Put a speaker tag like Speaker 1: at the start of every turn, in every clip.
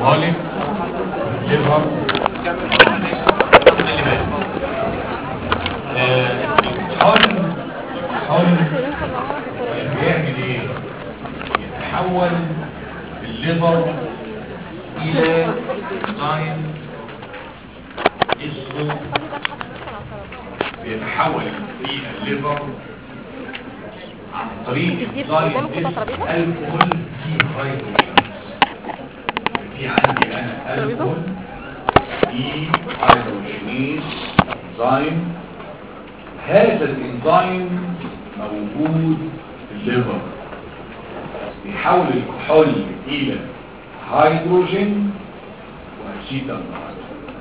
Speaker 1: الكحوليك ليفر الكحول الكحول بيعمل ايه يتحول الليفر الى انزيم اسمه بيتحول في الليفر عن طريق انزيم اسمه الكحول في هيدروجينيز في عندي انا الكحول في هيدروجينيز انزيم هذا الانزيم موجود في الليفر بيحول الكحول الى هيدروجين واسيتالدهايد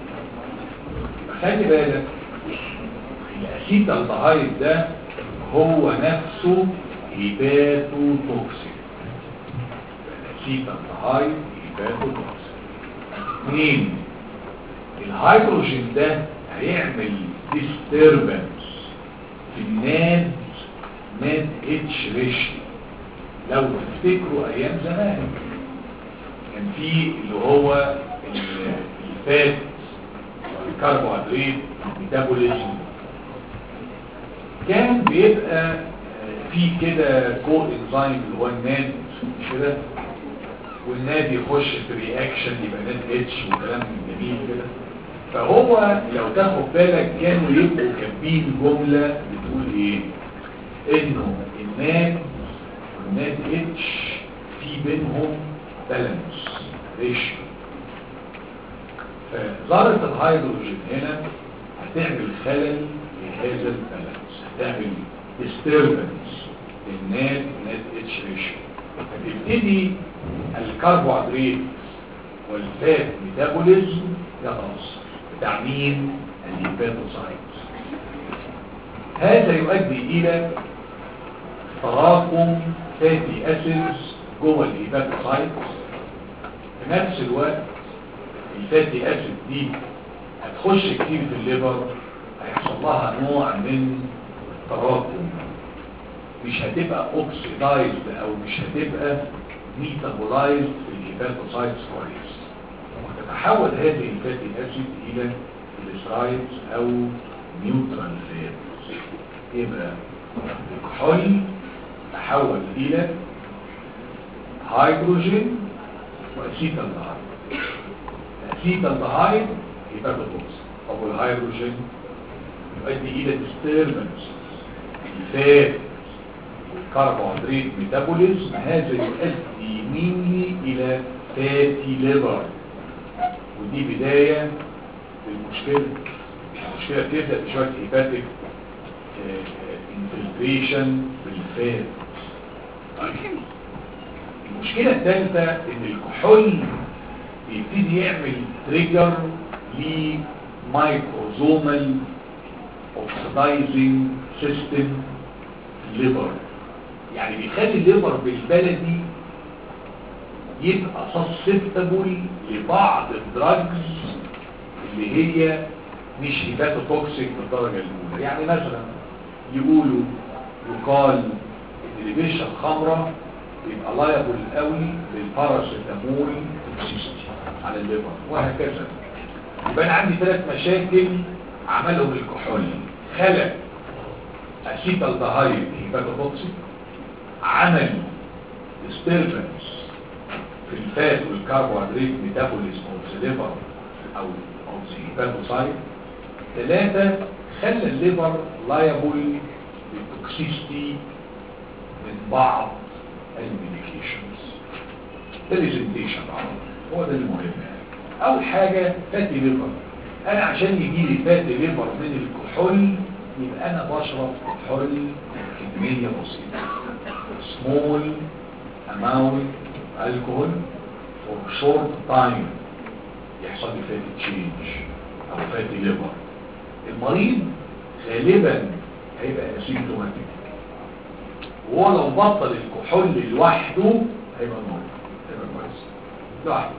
Speaker 1: خلي بالك الاسيتالدهايد ده هو نفسه هيباتو توكسيك الاسيتالدهايد هيباتو توكسيك اثنين الهيدروجين ده هيعمل disturbance في الناد ناد اتش ريشيو لو تفتكروا ايام زمان كان في اللي هو ال- الفات الكربوهيدرات ميتابوليزم كان بيبقى آه، في كده كو انزيم اللي هو الناد مش كده والناد يخش في رياكشن يبقى ناد اتش وكلام جميل كده فهو لو تاخد بالك كانوا يبقوا كاتبين جمله بتقول ايه انه الناد والناد اتش في بينهم بالانس ريشيو فذره الهيدروجين هنا هتعمل خلل في هذا البالانس هتعمل disturbance للناد ناد اتش ريشيو فتبتدي الكربوهيدرات والفات ميتابوليزم يتأثر بتاع مين؟ الهيباتوسايت هذا يؤدي إلى تراكم فاتي أسيدز جوه الهيباتوسايت في نفس الوقت الفاتي أسيد دي هتخش كتير في الليفر هيحصل لها نوع من التراكم مش هتبقى اوكسيدايزد او مش هتبقى ميتابولايزد في الهيباتوسايتس كويس وتتحول هذه الفاتي اسيد الى جليسرايدز او نيوترال فاتس يبقى الكحول تحول الى هيدروجين واسيتالدهايد الاسيتالدهايد هيباتوتوكس طب والهيدروجين يؤدي الى disturbance الفات والكربوهيدرات ميتابوليزم هذا يؤدي مني الى فاتي ليفر ودي بداية للمشكلة المشكلة بتبدأ بشوية هيباتيك انفلتريشن بالفات طيب. المشكلة الثالثة ان الكحول بيبتدي يعمل تريجر لمايكروزومال اوكسيدايزنج سيستم ليفر يعني بيخلي الليفر بالبلدي يبقى سسبتبل لبعض الدراجز اللي هي مش هيباتوتوكسيك بالدرجة الأولى يعني مثلا يقولوا يقال ان اللي بيشرب خمرة يبقى لايبل قوي للباراسيتامول توكسيستي على الليفر وهكذا يبقى انا عندي ثلاث مشاكل عملهم الكحول خلق اسيتالدهايد هيباتوتوكسيك عمل disturbance في الفات والكربوهيدرات ميتابوليزم اوف ذا ليفر او اوف ذا هيباتوسايت ثلاثة خلى الليفر لايبل للتوكسيستي من بعض الميديكيشنز بريزنتيشن هو ده المهم يعني اول حاجة فاتي ليفر انا عشان يجي لي فاتي ليفر من الكحول يبقى انا بشرب كحول كمية بسيطة small amount alcohol for short time يحصل لي فاتي تشينج او فاتي ليفر المريض غالبا هيبقى اسيمتوماتيك وهو لو بطل الكحول لوحده هيبقى نور هيبقى كويس لوحده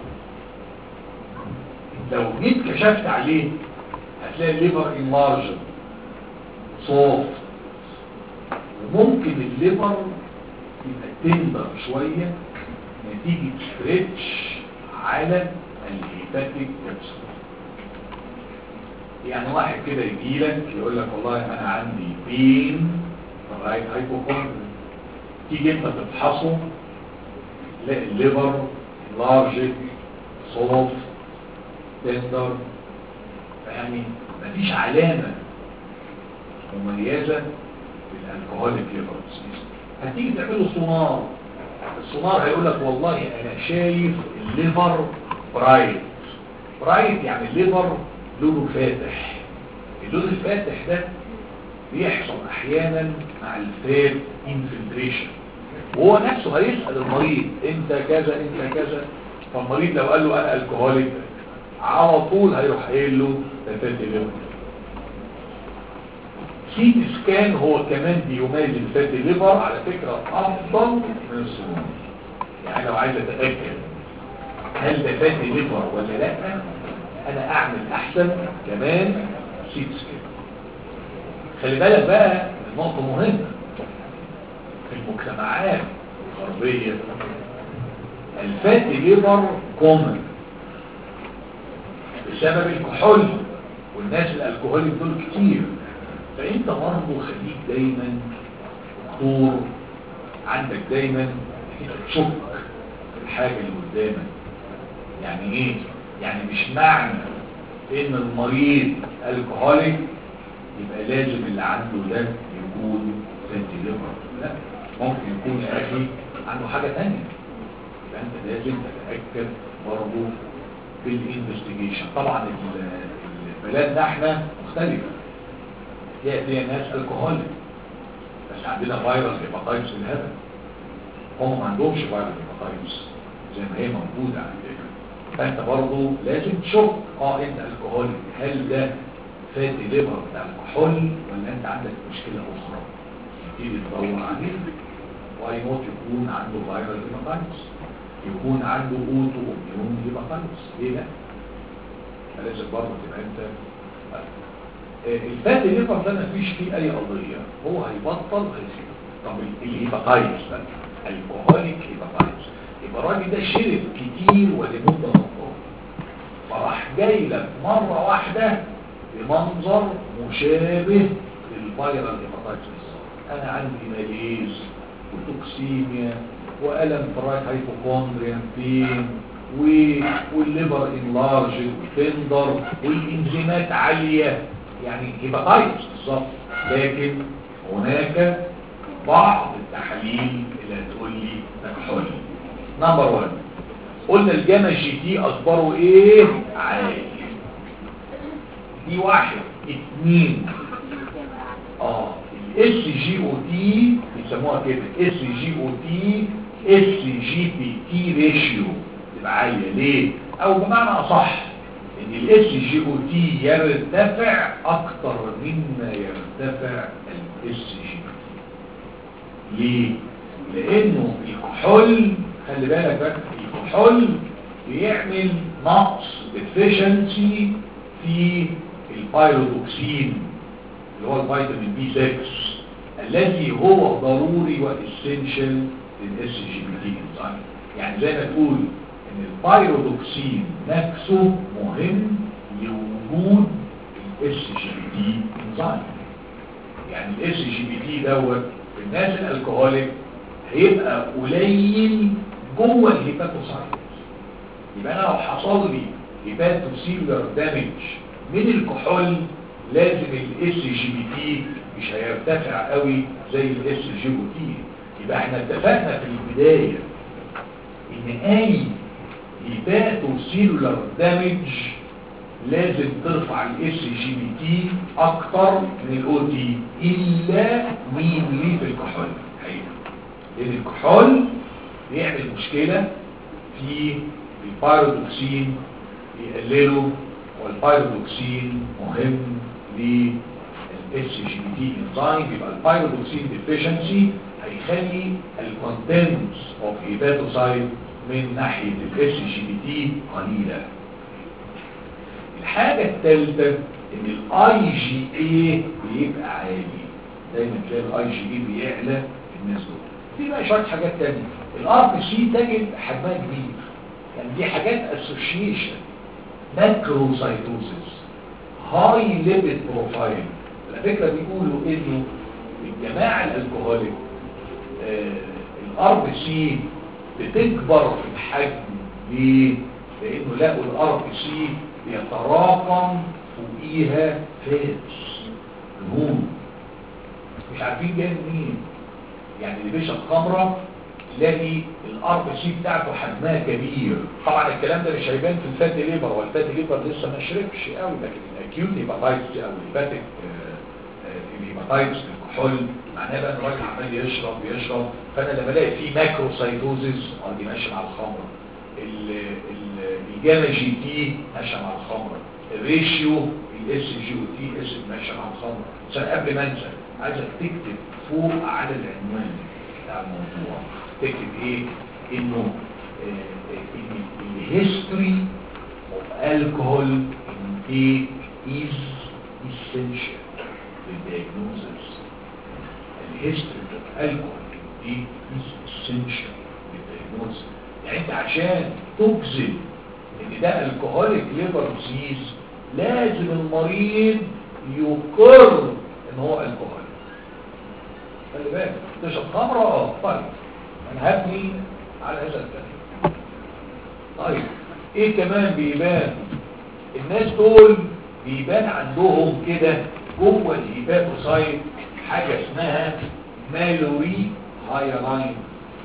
Speaker 1: لو جيت كشفت عليه هتلاقي الليفر انلارجن صوت وممكن الليفر يبقى تندر شوية نتيجة ستريتش على الهيباتيك كبسول يعني واحد كده يجي لك يقول لك والله انا عندي بين رايت هايبوكوندريا تيجي انت تفحصه تلاقي الليفر لارج صوف تندر يعني مفيش علامة مميزة بالالكوهوليك ليفر ديزيز هتيجي تعمله سونار السونار هيقول لك والله انا شايف الليفر برايت برايت يعني الليفر لونه فاتح اللون الفاتح ده بيحصل احيانا مع الفات انفلتريشن وهو نفسه هيسأل المريض انت كذا انت كذا فالمريض لو قال له انا الكهوليك على طول هيروح قايل له ده فاتي ليفر سي سكان هو كمان بيميز الفاتي ليفر على فكرة افضل من السموم يعني لو عايز اتأكد هل ده فاتي ليفر ولا لا انا اعمل احسن كمان سي سكان خلي بالك بقى نقطة مهمة في المجتمعات الغربية الفاتي ليفر كومن بسبب الكحول والناس الالكهوليك دول كتير فانت برضه خليك دايما دكتور عندك دايما كده تشك في الحاجة اللي قدامك يعني ايه يعني مش معنى ان المريض الكهوليك يبقى لازم اللي عنده ده يكون فاتي ليفر لا ممكن يكون يا اخي عنده حاجة تانية يبقى انت لازم تتأكد برضه بالانفستيجيشن طبعا بلادنا احنا مختلفة هي هي ناس الكحوليك بس عندنا فيروس هيباتايتس بالهبل هم ما عندهمش فيروس هيباتايتس زي ما هي موجودة عندنا فانت برضه لازم تشوف اه انت الكحوليك هل ده فاتي ليفر بتاع الكحول ولا انت عندك مشكلة اخرى تبتدي تدور عليه واي نوت يكون عنده فيروس هيباتايتس يكون عنده اوتو اميون هيباتايتس ليه لا فلازم برضه تبقى انت الفاتي ليفر ده مفيش فيه اي قضيه هو هيبطل هيسيب طب الهيباتايتس بقى الكحوليك هيباتايتس يبقى الراجل ده شرب كتير ولمده مطوله فراح جاي لك مره واحده بمنظر مشابه للفيرال هيباتايتس انا عندي ماليز وتوكسيميا والم فرايت هايبوكوندريا بين والليفر انلارج والتندر والانزيمات عالية يعني هيباتايتس بالظبط لكن هناك بعض التحاليل اللي هتقول لي كحول نمبر 1 قلنا الجاما جي تي اخباره ايه عالي دي واحد اتنين اه الاس جي او تي بيسموها كده اس جي او تي اس جي بي تي ريشيو تبقى عاليه ليه او بمعنى اصح ان الاس جي او تي يرتفع اكتر مما يرتفع الاس جي ليه لانه الكحول خلي بالك بقى الكحول بيعمل نقص deficiency في البايروتوكسين اللي هو الفيتامين بي 6 الذي هو ضروري واسينشال للاس جي بي تي انزيم يعني زي ما تقول ان البايروتوكسين نفسه مهم لوجود الاس جي بي تي انزيم يعني الاس جي بي تي دوت في الناس الالكهوليك هيبقى قليل جوه الهيباتوسايت يبقى انا لو حصل لي هيباتوسيلر دامج من الكحول لازم الاس جي بي تي مش هيرتفع قوي زي الاس جي بي تي يبقى احنا اتفقنا في البداية ان اي هيباتوسيلولار دامج لازم ترفع الاس جي بي تي اكتر من الاو تي الا مين ليه في الكحول لان الكحول بيعمل مشكلة في البايروتوكسين يقلله والبايروتوكسين مهم للاس جي بي تي انزيم يبقى البايروتوكسين ديفيشنسي هيخلي الكونتنتس اوف هيباتوسايت من ناحية الاس جي بي تي قليلة الحاجة الثالثة ان الاي جي اي بيبقى عالي دايما تلاقي الاي جي اي بيعلى الناس دول في بقى شوية حاجات تانية الار بي سي تجد حجمها كبير يعني دي حاجات اسوشيشن ماكروسايتوسيس هاي ليبيد بروفايل على فكره بيقولوا انه الجماعه الالكهوليك الار بي سي بتكبر في الحجم ليه؟ لانه لقوا الار بي سي بيتراكم فوقيها فاتس دهون مش عارفين جاي منين يعني اللي بيشرب خمره تلاقي الار بي سي بتاعته حجمها كبير طبعا الكلام ده مش هيبان في الفاتي ليبر والفاتي ليبر لسه ما شربش قوي لكن الاكيوت هيباتايتس او الهيباتيك الهيباتايتس الكحول معناه بقى ان الراجل عمال يشرب يشرب فانا لما الاقي فيه ماكروسايتوزيس اه دي ماشيه مع الخمره الجاما جي تي ماشيه مع الخمره الريشيو الاس جي او تي اس ماشيه مع الخمره عشان قبل ما انسى عايزك تكتب فوق على العنوان بتاع الموضوع تكتب ايه انه الهيستوري of alcohol intake is essential للdiagnosis الهيستوري of alcohol intake is essential للdiagnosis يعني انت عشان تجزم ان ده الكهوليك ليبر ديزيز لازم المريض يقر ان هو الكهوليك خلي بالك تشرب خمره اه طيب انا هبني على هذا الكلام طيب ايه كمان بيبان الناس دول بيبان عندهم كده جوه الهيباتوسايت حاجه اسمها مالوري هايلاين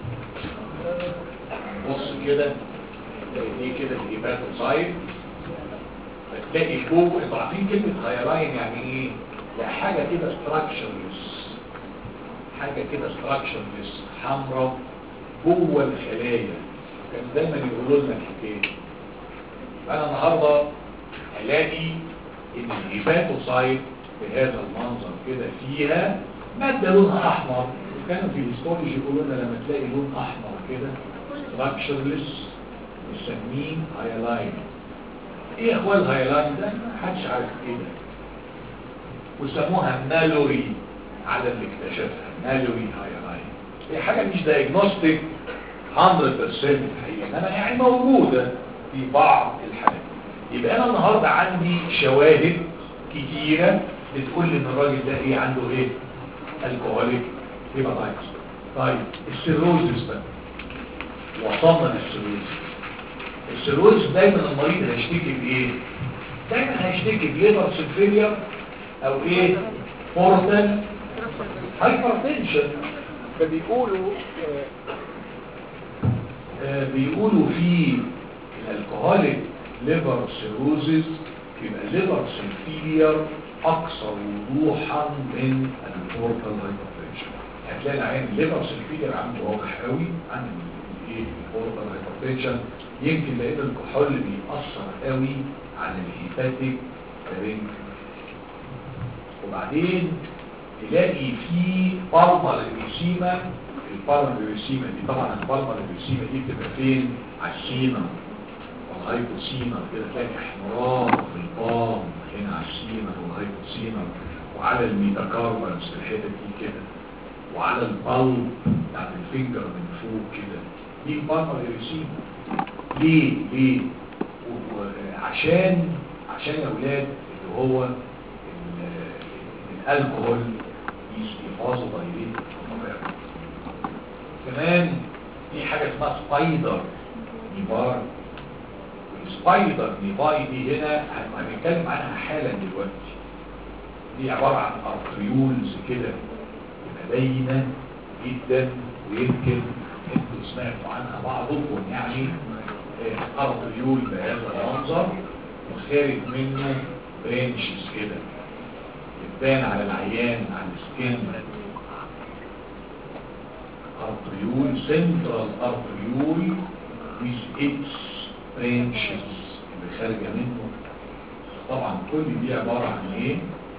Speaker 1: بص كده تلاقي دي كده الهيباتوسايت هتلاقي فوق انتوا عارفين كلمه هايلاين يعني ايه؟ يعني حاجه كده ستراكشرلس حاجه كده ستراكشرلس حمراء جوه الخلايا كان دايما يقولوا لنا الحكايه انا النهارده هلاقي ان الهيباتوسايت بهذا المنظر كده فيها ماده لونها احمر وكانوا في الهيستولوجي يقولوا لنا لما تلاقي لون احمر كده ستراكشرلس نسميه هايلاين ايه يا اخوان الهايلاين ده محدش عارف ايه ده وسموها مالوري على اللي اكتشفها مالوري هايلاين هي حاجه مش دايجنوستيك 100% الحقيقه انما يعني موجوده في بعض الحالات يبقى انا النهارده عندي شواهد كتيره بتقول لي ان الراجل ده ايه عنده ايه الكهوليك هيباتايتس طيب السيروزس بقى وصلنا للسيروزس السيروزس دايما المريض هيشتكي بايه دايما هيشتكي بليبر سيلفيلير او ايه بورتال هايبرتنشن فبيقولوا آه آه بيقولوا في الالكهوليك ليبر سيروزز يبقى الليبر سيلفيلير اكثر وضوحا من البورتال هايبرتنشن هتلاقي العين الليبر سيلفيلير عنده واضح قوي عن الايه البورتال هايبرتنشن يمكن لان الكحول بيأثر قوي على الهيباتيك رينج وبعدين تلاقي في بالمر الريسيما البالمر الريسيما دي طبعا البالمر الريسيما دي بتبقى فين على السينا والهايبوسينا كده تلاقي احمرار في البام هنا على السينا والهايبوسينا وعلى الميتاكاربنس في الحتت دي كده وعلى البلب بتاعت الفينجر من فوق كده دي البالمر الريسيما ليه ليه عشان عشان يا اولاد اللي هو الالكهول يحافظوا ضايلين كمان في حاجه اسمها سبايدر نيبار السبايدر نيباي دي هنا هنتكلم عنها حالا دلوقتي دي عباره عن ارتريولز كده تبقى باينه جدا ويمكن انتوا سمعتوا عنها بعضكم يعني ارتريول بهذا المنظر وخارج منه برانشز كده بتبان على العيان على السكين ارتريول سنترال ارتريول with its branches اللي خارجه منه طبعا كل دي عباره عن ايه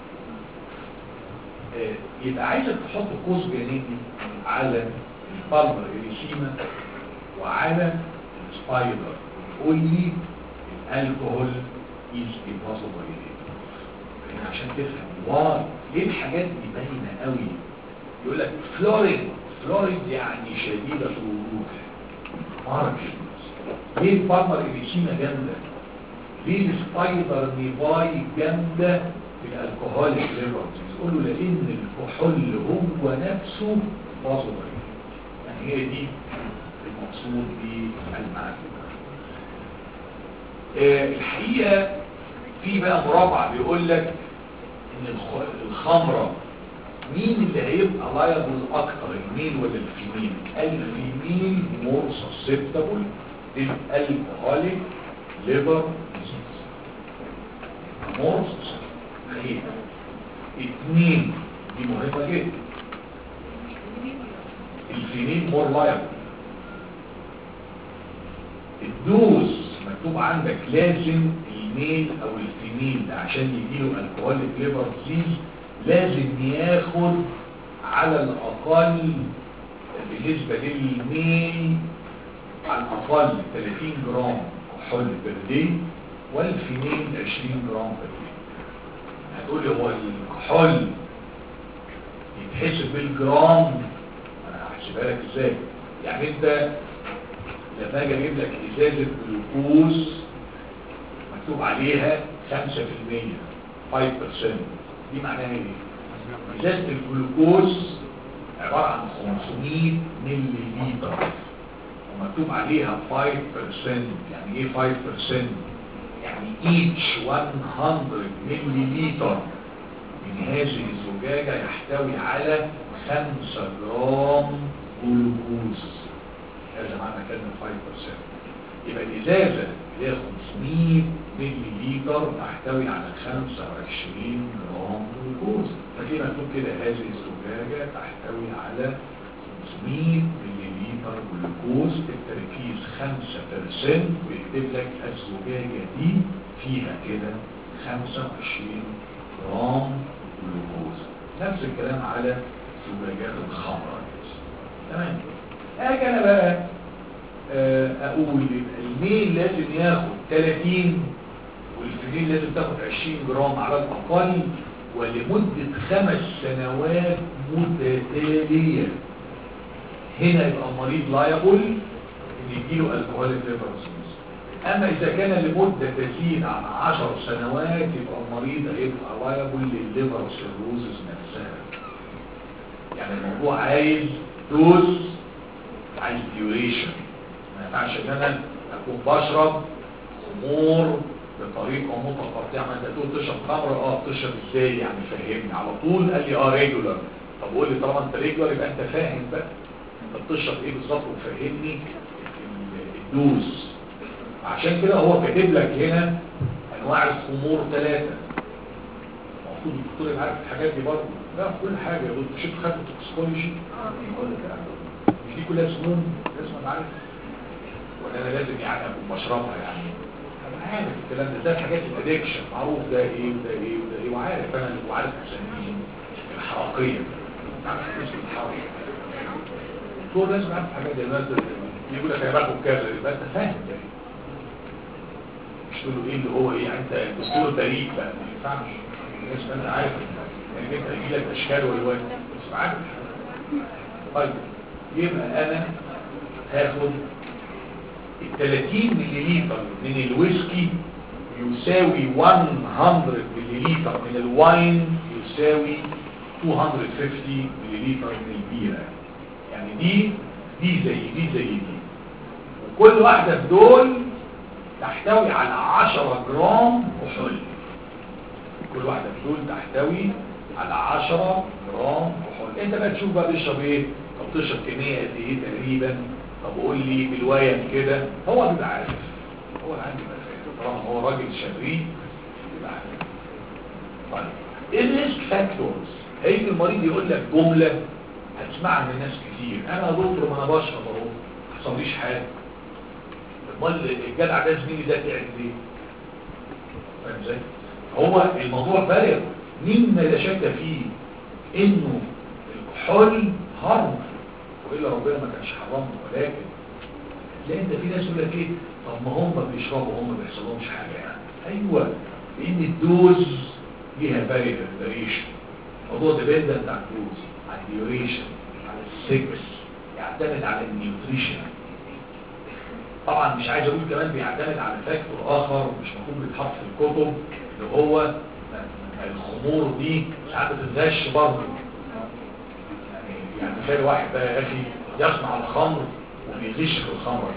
Speaker 1: آه يبقى عايزك تحط قوس جانبي على البالمر اريسيما وعلى السبايدر قول لي الالكهول از impossible يعني عشان تفهم واي ليه الحاجات دي باينه قوي يقول لك فلوريد فلوريد يعني شديده الوضوح مارجنز ليه البالمر إريسيما جامدة ليه السبايدر نيفاي جامدة في الالكوهول ليفر يقولوا لان الكحول هو نفسه بازوبري يعني هي دي المقصود بالمعرفة آه الحقيقة في بقى مرابعة بيقول لك ان الخمرة مين اللي هيبقى لايبل اكتر الميل ولا الفيميل الفيميل مور سسبتبل للالكوهوليك ليفر ديزيز مور خير اتنين دي مهمة جدا الفيميل مور لايبل الدوز مكتوب عندك لازم الميل او الفيميل عشان يجيله الكوهوليك ليفر ديزيز لازم ياخد على الاقل بالنسبة للميل على الاقل 30 جرام كحول بردي والفيميل 20 جرام بردي هتقول لي هو الكحول يتحسب بالجرام انا هحسبها لك ازاي يعني انت لما اجي اجيب لك ازازه جلوكوز مكتوب عليها 5% 5% دي معناها ايه ازازه الجلوكوز عباره عن 500 ملي لتر ومكتوب عليها 5% يعني ايه 5% يعني each 100 ملي لتر من هذه الزجاجة يحتوي على 5 جرام جلوكوز هذا معنى كلمة 5% يبقى الإزازة اللي هي 500 ملي لتر تحتوي على 25 جرام جلوكوز فكده مكتوب كده هذه الزجاجة تحتوي على 500 ملي لتر جلوكوز التركيز 5% ويكتب لك الزجاجة دي فيها كده 25 جرام جلوكوز نفس الكلام على زجاجات الخمرة تمام اجي انا بقى اقول الميل لازم ياخد 30 والفيميل لازم تاخد 20 جرام على الاقل ولمدة خمس سنوات متتالية هنا يبقى المريض لايبل ان يجيله الكوهوليك ليفر اما اذا كان لمدة تزيد عن 10 سنوات يبقى المريض هيبقى لايبل للليفر سيروزس نفسها يعني الموضوع عايز دوز عايز ديوريشن ما ينفعش ان انا اكون بشرب خمور بطريقه متقطعه ما انت تقول تشرب خمر اه بتشرب ازاي يعني فهمني على طول قال لي اه ريجولار طب قول لي طالما انت ريجولار يبقى انت فاهم بقى انت بتشرب ايه بالظبط وفهمني الدوز عشان كده هو كاتب لك هنا انواع الخمور ثلاثه المفروض الدكتور يبقى عارف الحاجات دي برضه لا في كل حاجه يا دكتور شفت خدت توكسيكولوجي كل الكلام ده مش دي كلها سموم لازم ابقى عارف ولا انا لازم يعني اكون بشربها يعني انا عارف الكلام ده ده الحاجات الادكشن معروف ده ايه وده ايه وده ايه وعارف انا وعارف مسميين الحركيه عارف اسم الحركه الدكتور لازم يعرف الحاجات دي الناس يقول لك انا باخد كذا يبقى انت فاهم ده ايه مش تقول له ايه اللي هو ايه يعني انت دكتور تاريخ بقى ما ينفعش الناس انت عارف يعني انت يجي لك اشكال والوان بس عارف طيب يبقى انا هاخد ال 30 ملي لتر من الويسكي يساوي 100 ملي لتر من الواين يساوي 250 ملي لتر من البيرة يعني دي دي زي دي زي دي وكل واحدة في دول تحتوي على 10 جرام كحول كل واحدة في دول تحتوي على 10 جرام كحول انت بقى تشوف بقى بيشرب ايه طب تشرب كمية قد ايه تقريبا طب قول لي بالويم كده هو بيبقى عارف هو اللي عندي بقى طالما هو راجل شريك بيبقى عارف طيب ايه الريسك فاكتورز هيجي المريض يقول لك جملة هتسمعها من ناس كتير انا يا دكتور ما انا بشرب اهو ما حصليش حاجه امال الجدع ده زميلي ده تعب ليه فاهم ازاي هو الموضوع فارغ مما لا شك فيه انه الكحول هرم والا ربنا ما كانش حرمه ولكن تلاقي انت في ناس يقول لك ايه طب ما هم بيشربوا هم ما بيحصلهمش حاجه يعني ايوه لان الدوز ليها فاريشن الموضوع ديبندنت على الدوز على الديوريشن على السكس يعتمد على النيوتريشن طبعا مش عايز اقول كمان بيعتمد على فاكتور اخر مش مفهوم بيتحط في الكتب اللي هو الخمور دي ساعات بتتغش برضه يعني يعني تخيل واحد بقى يا اخي يصنع الخمر وبيغش في الخمر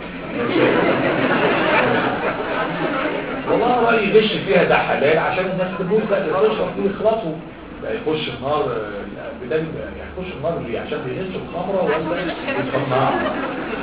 Speaker 1: والله رأيي يغش فيها ده حلال عشان الناس تموت بقى يخشوا فيه يخلصوا بقى يخش النار آه، بدل يخش النار ليه عشان بيغش الخمرة ولا يصنعها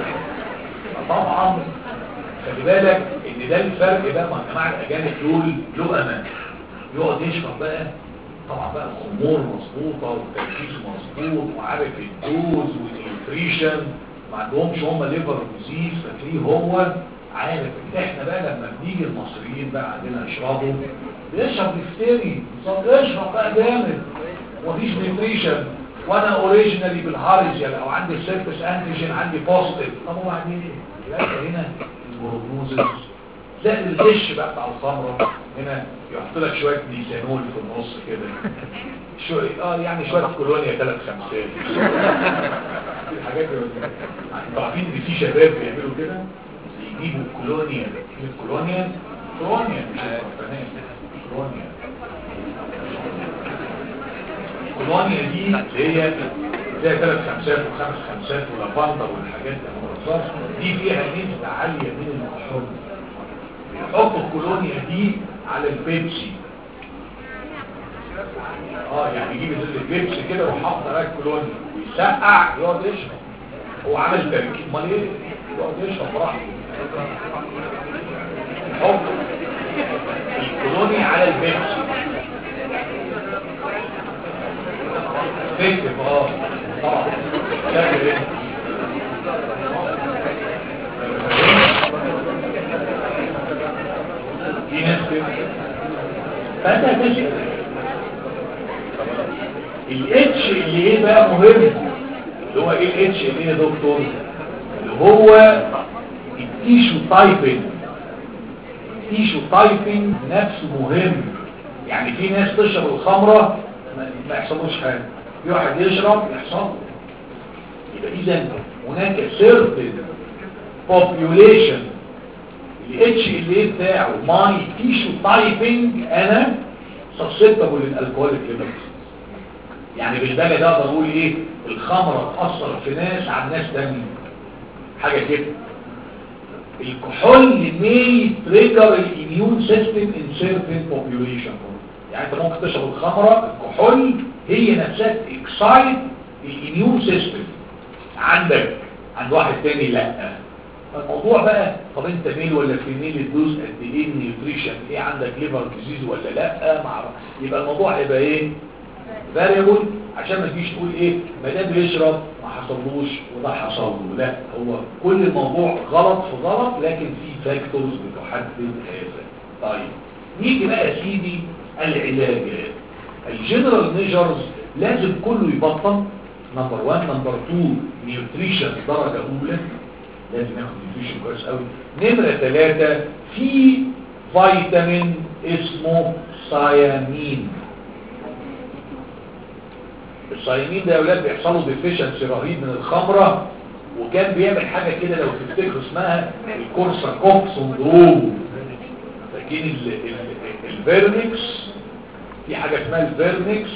Speaker 1: طبعا خلي بالك ان ده الفرق بقى مع جماعه الاجانب دول له امان يقعد يشرب بقى طبعا بقى الخمور مظبوطه والتركيز مظبوط وعارف الدوز والنيوتريشن ما عندهمش هم ليفر ديزيز فتلاقيه هو عارف احنا بقى لما بنيجي المصريين بقى عندنا يشربوا بيشرب بيفتري بالظبط اشرب بقى جامد ومفيش نيوتريشن وانا اوريجينالي بالهارجيال او عندي سيرفس انتيجين عندي بوزيتيف طب وبعدين ايه؟ يبقى هنا البروجنوزس زائد الغش بقى بتاع الخمره هنا يحط لك شويه ميثانول في النص كده شو اه يعني شويه كولونيا ثلاث خمسات الحاجات دي انتوا عارفين ان في شباب بيعملوا كده يجيبوا كولونيا كلمه كولونيا كولونيا مش البرفانات كولونيا كولونيا دي اللي هي زي ثلاث خمسات وخمس خمسات ولافندر والحاجات دي دي فيها نسبة عالية من الكحول يحطوا الكولونيا دي على البيبسي اه يعني يجيب ازازه البيبسي كده ويحط عليها الكولونيا ويسقع يقعد يشرب هو عمل تركيب امال ايه يقعد يشرب براحته يحط الكولونيا على البيبسي تكتب اه طبعا شكل ايه في ناس كده فانت هتسأل الاتش اللي ايه بقى مهم اللي هو ايه الاتش اللي ايه يا دكتور اللي هو التيشو تايبنج التيشو تايبنج نفسه مهم يعني في ناس تشرب الخمرة ما- ما يحصلوش حاجة في واحد يشرب يحصل له. يبقى اذا هناك certain population الاتش ال اي بتاعه ماي تيشو تايبنج انا susceptible للالكوهوليك ليميتس يعني بالبلد اقدر اقول ايه الخمره تاثر في ناس عن ناس تانية حاجه كده الكحول may trigger الاميون سيستم in certain population يعني انت ممكن تشرب الخمره الكحول هي نفسها اكسايد الاميون سيستم عندك عند واحد تاني لا الموضوع بقى طب انت ميل ولا فيميل الدوز قد ايه النيوتريشن ايه عندك ليفر ديزيز ولا لا ما اعرف يبقى الموضوع هيبقى ايه فاريبل عشان ما تجيش تقول ايه ما دام بيشرب ما حصلوش وده حصل له لا هو كل الموضوع غلط في غلط لكن في فاكتورز بتحدد هذا طيب نيجي بقى يا سيدي العلاجات الجنرال ميجرز لازم كله يبطل نمبر 1 نمبر 2 نيوتريشن درجه اولى لازم ناخد نيوتريشن كويس قوي نمره 3 في فيتامين اسمه سيامين الصايمين ده يا اولاد بيحصلوا ديفيشنسي رهيب من الخمره وكان بيعمل حاجه كده لو تفتكروا اسمها الكورساكوف سندروم فاكرين ال- ال- الفيرنكس في حاجه اسمها الفيرنكس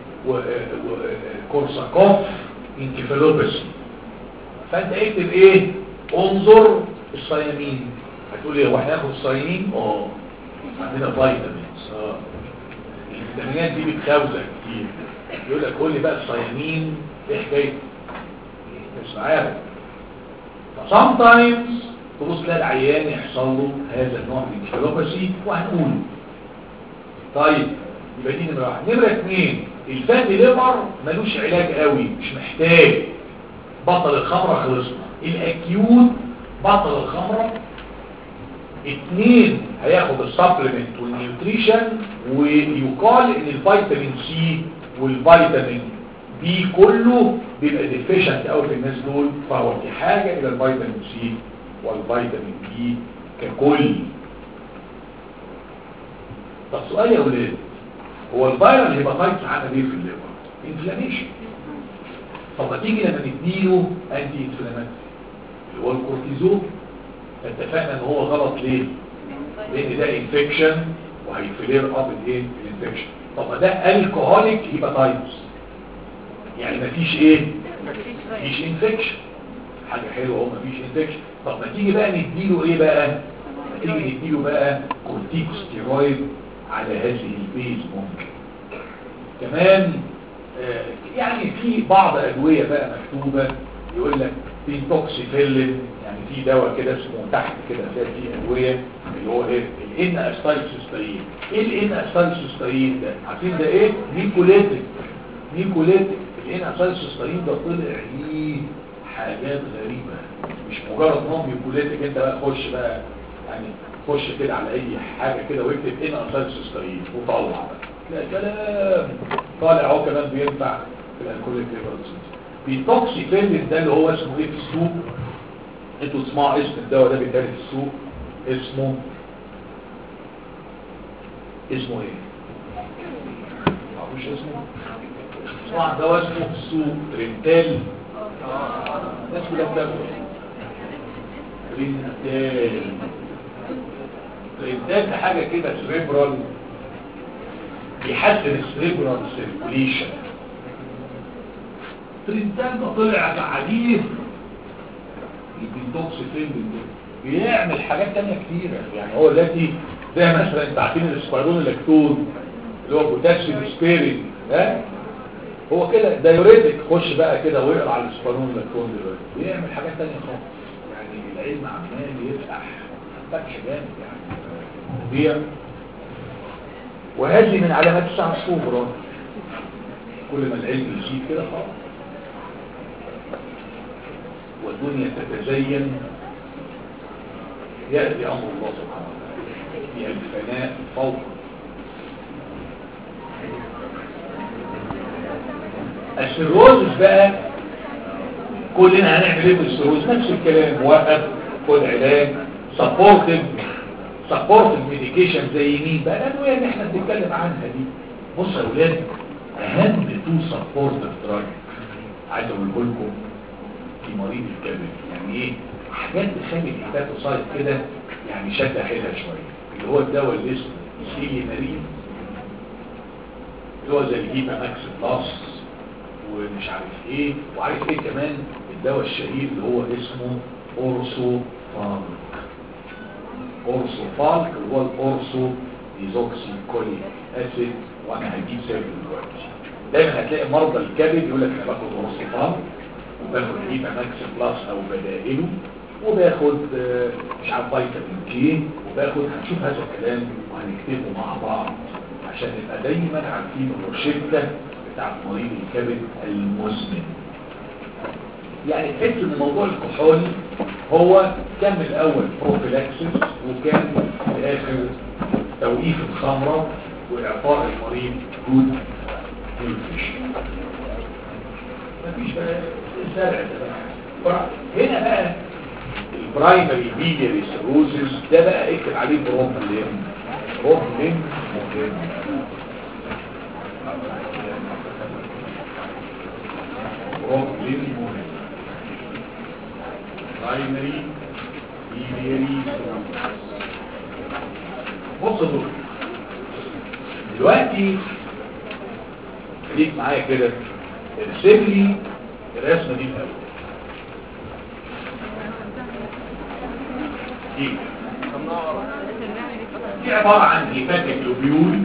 Speaker 1: وكورساكوف انكفالوباسي فانت اكتب ايه انظر الصيامين هتقول ايه هو احنا ناخد الصيامين اه عندنا فيتامينز اه الفيتامينات دي بتخوزك كتير يقول لك قول لي بقى الصيامين ايه حكايته مش عارف فسامتايمز تبص تلاقي العيان يحصل له هذا النوع من الكيلوباسي وهنقول طيب يبقى دي نمره واحد نمره اثنين الفاتي ليفر ملوش علاج قوي مش محتاج بطل الخمره خلصنا الاكيوت بطل الخمره اتنين هياخد السبلمنت والنيوتريشن ويقال ان الفيتامين سي والفيتامين بي كله بيبقى ديفيشنت قوي في الناس دول فهو في حاجه الى الفيتامين سي والفيتامين بي ككل طب سؤال يا ولاد هو الفيرال هيباتايتس عمل ايه في الليفر انفلاميشن طب ما تيجي لما نديله انتي انفلاماتوري اللي هو الكورتيزون اتفقنا ان هو غلط ليه لان ده انفكشن وهيفلير اب الايه الانفكشن طب ما ده الكحوليك هيباتايتس يعني مفيش ايه مفيش انفكشن حاجه حلوه اهو مفيش انفكشن طب ما تيجي بقى نديله ايه بقى ما تيجي نديله بقى كورتيكوستيرويد على هذه البيز ممكن كمان آه يعني في بعض ادويه بقى مكتوبه يقول لك في توكسيفيلين يعني في دواء كده اسمه تحت كده هتلاقي فيه ادويه اللي هو ايه الان استايلسيستاين ايه الان استايلسيستاين ده عارفين ده ايه نيكوليتيك نيكوليتيك الان استايلسيستاين ده طلع ليه حاجات غريبه مش مجرد نوم نيكوليتيك انت بقى خش بقى يعني خش كده على اي حاجه كده واكتب ان استايلسيستاين وطلع بقى لا كلام طالع اهو كمان بينفع في الالكوليك ليفر بيتوكسيفيلين ده اللي هو اسمه ايه في السوق انتوا تسمعوا اسم الدواء ده بيتقال في السوق اسمه اسمه ايه معرفوش اسمه اسمع دواء اسمه في السوق رينتال الناس كلها بتاكل رينتال رينتال ده حاجه كده سريبرال بيحسن السريبرال سيركوليشن ترينتال ده طلع بعديه الديتوكس فين بيعمل حاجات تانية كتيرة يعني هو التي زي مثلا انت عارفين الاسبرادون اللاكتون اللي هو بوتاسيوم سبيرين ها هو كده دايوريتك خش بقى كده واقرا على الاسبرادون اللاكتون دلوقتي بيعمل حاجات تانية خالص يعني العلم عمال يفتح فتح جامد يعني بيع وهذه من علامات الساعة الصغرى كل ما العلم يزيد كده خالص والدنيا تتزين يأتي أمر الله سبحانه وتعالى في الفناء فوق السيروزس بقى كلنا هنعمل ايه في السيروز نفس الكلام وقف خد علاج سبورتيف سبورتيف ميديكيشن زي مين بقى الادويه اللي احنا بنتكلم عنها دي بصوا يا اولاد اهم تو سبورتيف دراج عايز اقول لكم في مريض الكبد يعني ايه حاجات تخلي الهيباتوسايت كده يعني شد حيلها شويه اللي هو الدواء اللي اسمه سيلي مارين اللي هو زي الهيبا ماكس بلس ومش عارف ايه وعارف ايه كمان الدواء الشهير اللي هو اسمه اورسو فالك اورسو فالك اللي هو الاورسو ديزوكسي كوليك اسيد وانا هجيب سيرك دلوقتي دايما هتلاقي مرضى الكبد يقول لك انا باخد اورسو فالك وباخد هيبا ماكس بلس او بدائله وباخد مش عارف فيتامين كي وباخد هنشوف هذا الكلام وهنكتبه مع بعض عشان نبقى دايما عارفين الروشته بتاعت مريض الكبد المزمن يعني تحس ان موضوع الكحول هو كان من الاول بروفيلاكسس وكان في الاخر توقيف الخمره واعطاء المريض جود نيوتريشن مفيش بقى الزرع ده بقى هنا بقى البرايمري بيلياري سيروزس ده بقى اكتب عليه بروبلم بروبلم مهم بروبلم مهم برايمري بيلياري سيروزس بص دول دلوقتي خليك معايا كده ارسم لي الرسمه دي الاول دي دي عباره عن هيباتيك لوبيول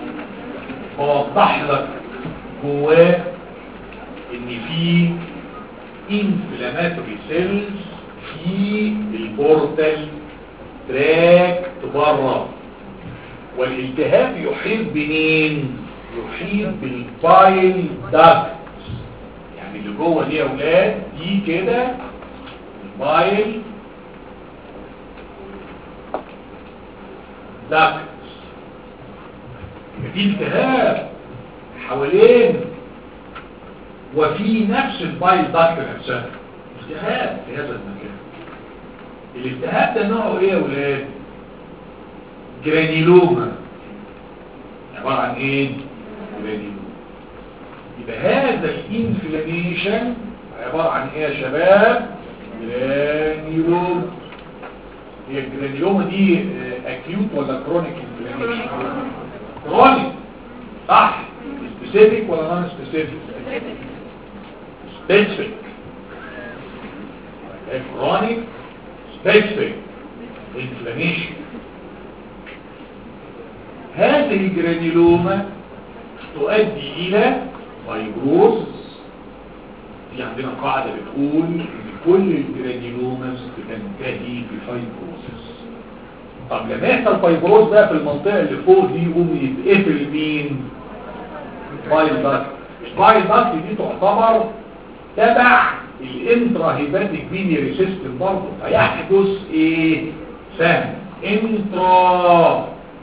Speaker 1: بوضح لك جواه ان في انفلاماتوري سيلز في البورتال تراكت بره والالتهاب يحيط بمين يحيط بالبايل داكت يعني اللي جوه دي يا اولاد دي كده البايل داكت يبقى في التهاب حوالين وفي نفس البايل داكت نفسها التهاب في هذا المكان الالتهاب ده نوعه ايه يا اولاد جرانيلوما عبارة عن ايه جرانيلوما يبقى هذا الانفلاميشن عبارة عن ايه يا شباب جرانيلوما هي الجرانيلوما دي اكيوت ولا كرونيك انفلاميشن كرونيك صح سبيسيفيك ولا نون سبيسيفيك سبيسيفيك كرونيك سبيسيفيك انفلاميشن هذه الجرانيلوما تؤدي الى فايبروز في عندنا قاعدة بتقول ان كل الجرانيلومز بتنتهي بفايبروزس طب لما يحصل فايبروز بقى في المنطقة اللي فوق دي يقوم يتقفل مين بايل داكت البايل داكت دي تعتبر تبع الانترا هيباتيك بيلياري سيستم برضه فيحدث ايه سهم انترا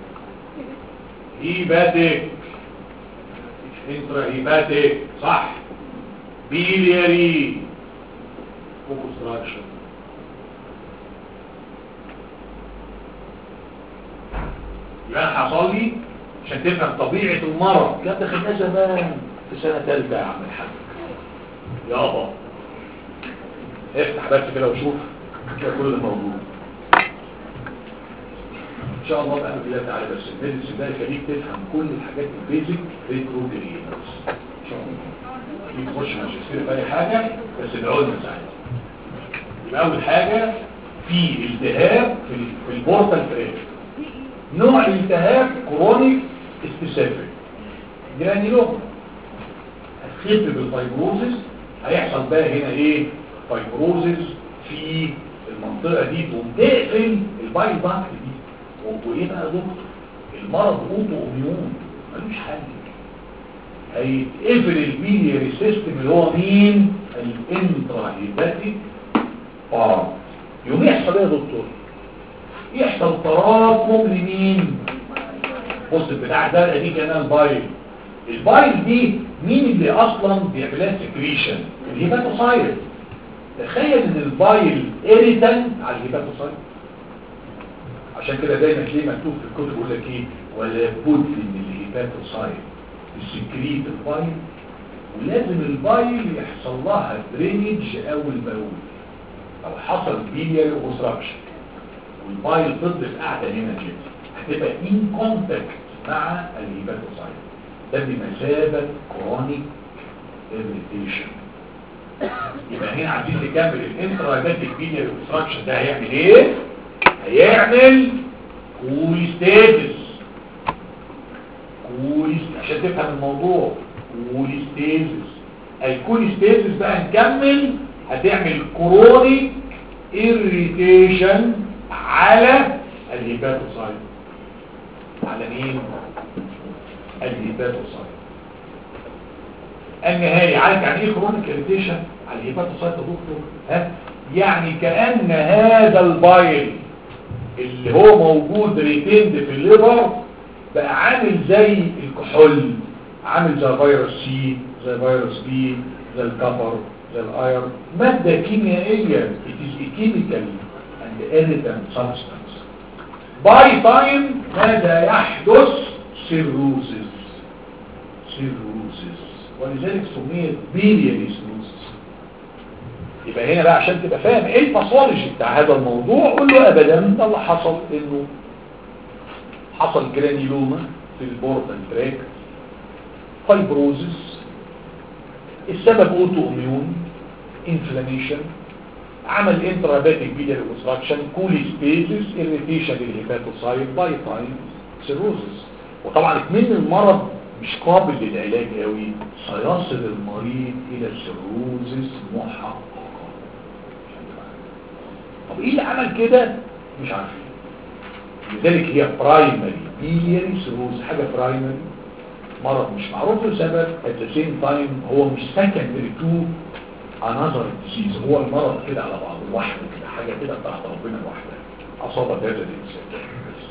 Speaker 1: هيباتيك انترا هيباتيك صح بيلياري اوبستراكشن يبقى حصل لي عشان تفهم طبيعة المرض كانت خدناه زمان في سنة ثالثة يا عم الحاج يابا افتح بس كده وشوف كده كل ده موجود ان شاء الله بأمر الله تعالى بس الميديسين ده يخليك تفهم كل الحاجات البيزك ريتروجرينز ان شاء الله في تخش ماجستير في اي حاجة بس ادعوا لنا ساعتها يبقى اول حاجة في التهاب في ال- في البورتال فريش نوع الالتهاب كرونيك سبيسيفيك جرانيلوما هتخف بالفايبروزس هيحصل بقى هنا ايه فايبروزس في المنطقة دي تقوم تقفل الباي باك دي و- وايه بقى يا دكتور المرض اوتو اميون ملوش حل هيتقفل البيلياري سيستم اللي هو مين الانترا هيباتيك بارت يوم يحصل ايه يا دكتور يحصل تراكم لمين بص بتاع ده دي كمان البايل البايل دي مين اللي اصلا بيعملها سكريشن الهيباتوسايت تخيل ان البايل اريتنت على الهيباتوسايت عشان كده دايما تلاقيه مكتوب في الكتب يقول لك ايه ولا بد من الهيباتوسايت تسكريت البايل ولازم البايل يحصل لها درينج اول باول او حصل بيلياري اوبستراكشن والبايل فضلت قاعده هنا كده هتبقى ان كونتاكت مع الهيباتوسايت ده بمثابه كرونيك اريتيشن يبقى هنا عايزين نكمل الانترا بيلياري اوبستراكشن ده هيعمل ايه هيعمل كوليستاتس كوليست عشان تفهم الموضوع كوليستاتس الكوليستاتس بقى نكمل هتعمل كرونيك irritation على الهيباتوسايت على مين الهيباتوسايت النهاية عارف يعني ايه كرونيك irritation على الهيباتوسايت يا دكتور ها يعني كأن هذا البايل اللي هو موجود ريتيند في الليفر بقى عامل زي الكحول عامل زي فيروس سي زي فيروس بي زي الكفر زي الايرون مادة كيميائية it is a chemical and irritant substance by time ماذا يحدث cirrhosis cirrhosis ولذلك سميت biliary cirrhosis يبقى هنا بقى عشان تبقى فاهم ايه الباثولوجي بتاع هذا الموضوع قول له ابدا ده اللي حصل انه حصل جرانيلوما في البورتال تراك فايبروزس السبب اوتو اميون انفلاميشن عمل انتراباتيك بيلير اوبستراكشن كوليستيزس اريتيشن للهيباتوسايت باي تايم سيروزس وطبعا كمان المرض مش قابل للعلاج قوي سيصل المريض الى السيروزس محققا طب ايه اللي عمل كده مش عارفين لذلك هي برايمري بيليري سيروز حاجه برايمري مرض مش معروف له سبب at the same time هو مش secondary to another disease هو المرض كده على بعضه لوحده كده حاجه كده بتاعت ربنا لوحدها اصابت هذا الانسان بس.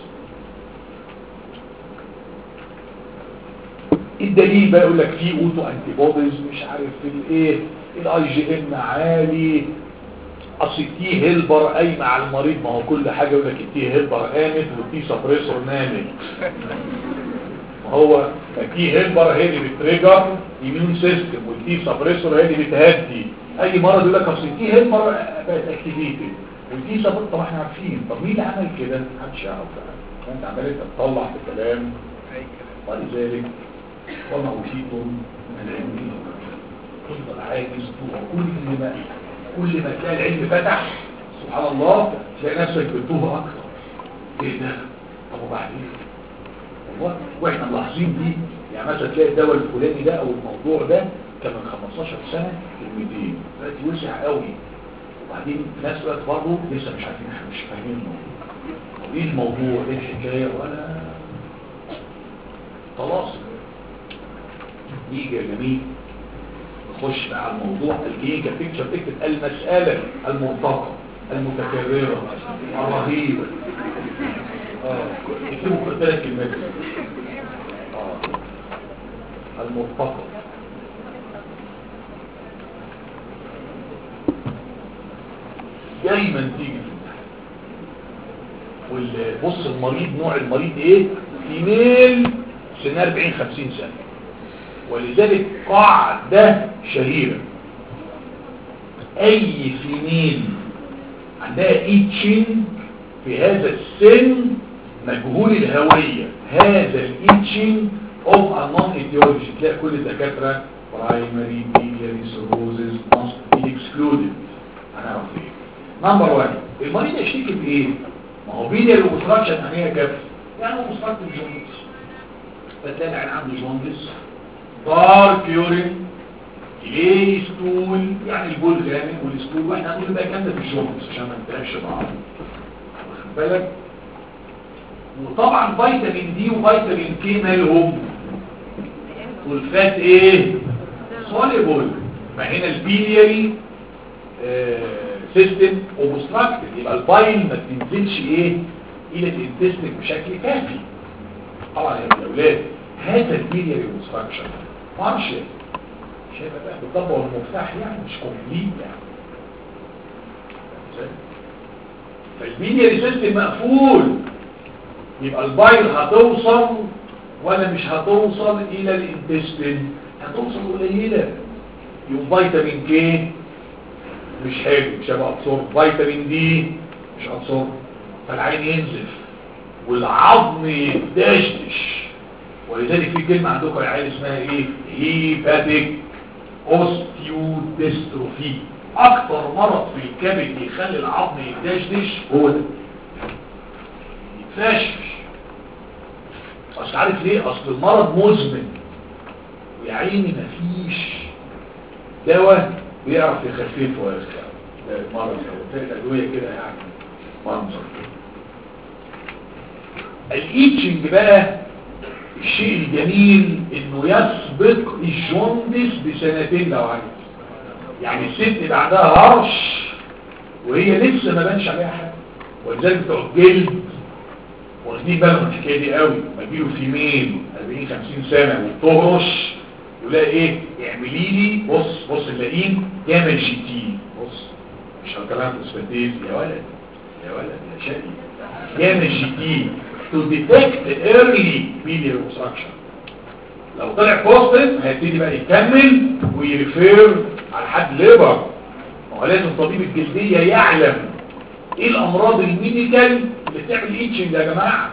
Speaker 1: الدليل بقى يقول لك في اوتو انتي بوديز مش عارف في الايه الاي جي ام عالي اصل التي هيلبر قايم على المريض ما هو كل حاجه يقول لك التي هيلبر قامت والتي سبريسور نامت ما هو التي هيلبر هي اللي بتريجر ايميون سيستم والتي سبريسور هي اللي بتهدي اي مرض يقول لك اصل التي هيلبر بقت اكتيفيتد ودي ظبط طبعا احنا عارفين طب مين اللي عمل كده محدش يعرف بقى فانت عمال تطلع في كلام ولذلك وما اوتيتم من العلم الا قليلا تفضل عاجز طول كل ما كل ما تلاقي العلم فتح سبحان الله تلاقي نفسك بتوه اكتر ايه ده طب وبعدين والله واحنا ملاحظين دي يعني مثلا تلاقي الدواء الفلاني ده او الموضوع ده كان من 15 سنه كلمتين دلوقتي وسع قوي وبعدين في نفس الوقت برضه لسه مش عارفين احنا مش فاهمين الموضوع طب ايه الموضوع ايه الحكايه ولا خلاص يجي يا جميل نخش بقى على الموضوع الكلينيكال بيكتشر تكتب المساله المنطقه المتكرره الرهيبه اه اكتبوا في ثلاث كلمات اه المنطقه دايما تيجي في الامتحان والبص المريض نوع المريض ايه فيميل سنة 40 50 سنة ولذلك قاعدة شهيرة اي فيميل عندها ايتشنج في هذا السن مجهول الهوية هذا الايتشنج اوف انون ايديولوجي تلاقي كل الدكاترة برايمري بيلياري سيروزز ماست اكسكلودد هنعرف ايه نمبر 1 المريض يشتكي بايه ما هو بيلياري وبستراكشن يعني ايه كف يعني هو مستراكشن جوندس فتلاقي العين عنده جوندس دارك يورين ليه ستول يعني البول غامق والستول واحنا هنقول بقى كامله في الجوندس عشان ما نتعبش بعض واخد بالك وطبعا فيتامين دي وفيتامين كي مالهم والفات ايه سوليبل ما هنا البيلياري سيستم اوبستراكتد يبقى البايل ما بتنزلش ايه الى الانتستين بشكل كافي طبعا يا الاولاد هذا البيلياري اوبستراكشن بارشل شايف بقى بالضبط المفتاح يعني مش كومبليت يعني فالبيلياري سيستم مقفول يبقى البايل هتوصل ولا مش هتوصل الى الانتستين هتوصل قليله يبقى فيتامين كي مش حلو مش هيبقى ابصر فيتامين دي مش ابصر فالعين ينزف والعظم يدشدش ولذلك في كلمة عندكم يا عيال اسمها ايه هيباتيك اوستيوديستروفي اكتر مرض في الكبد يخلي العظم يدشدش هو ده يتفشش اصل عارف ليه اصل المرض مزمن ويا عيني مفيش دواء بيعرف يخففه ويرخيه ده المرض ده تلاقي الادويه كده يعني منظر الايتشنج بقى الشيء الجميل انه يسبق الجوندس بسنتين لو عايز يعني الست بعدها هرش وهي لسه ما بانش عليها حاجه ولذلك بتوع الجلد واخدين بالهم من الحكايه دي قوي ما يجيله فيميل 40 50 سنه وتهرش يقول ايه اعملي لي بص بص اللاقين يعمل جي تي بص مش هكلام فوسفاتيز يا ولد يا ولد يا شقي يعمل جي تي to detect early biliary obstruction لو طلع بوزيتيف هيبتدي بقى يكمل ويريفير على حد ليبر ما هو لازم طبيب الجلديه يعلم ايه الامراض الميديكال اللي بتعمل ايتشنج يا جماعه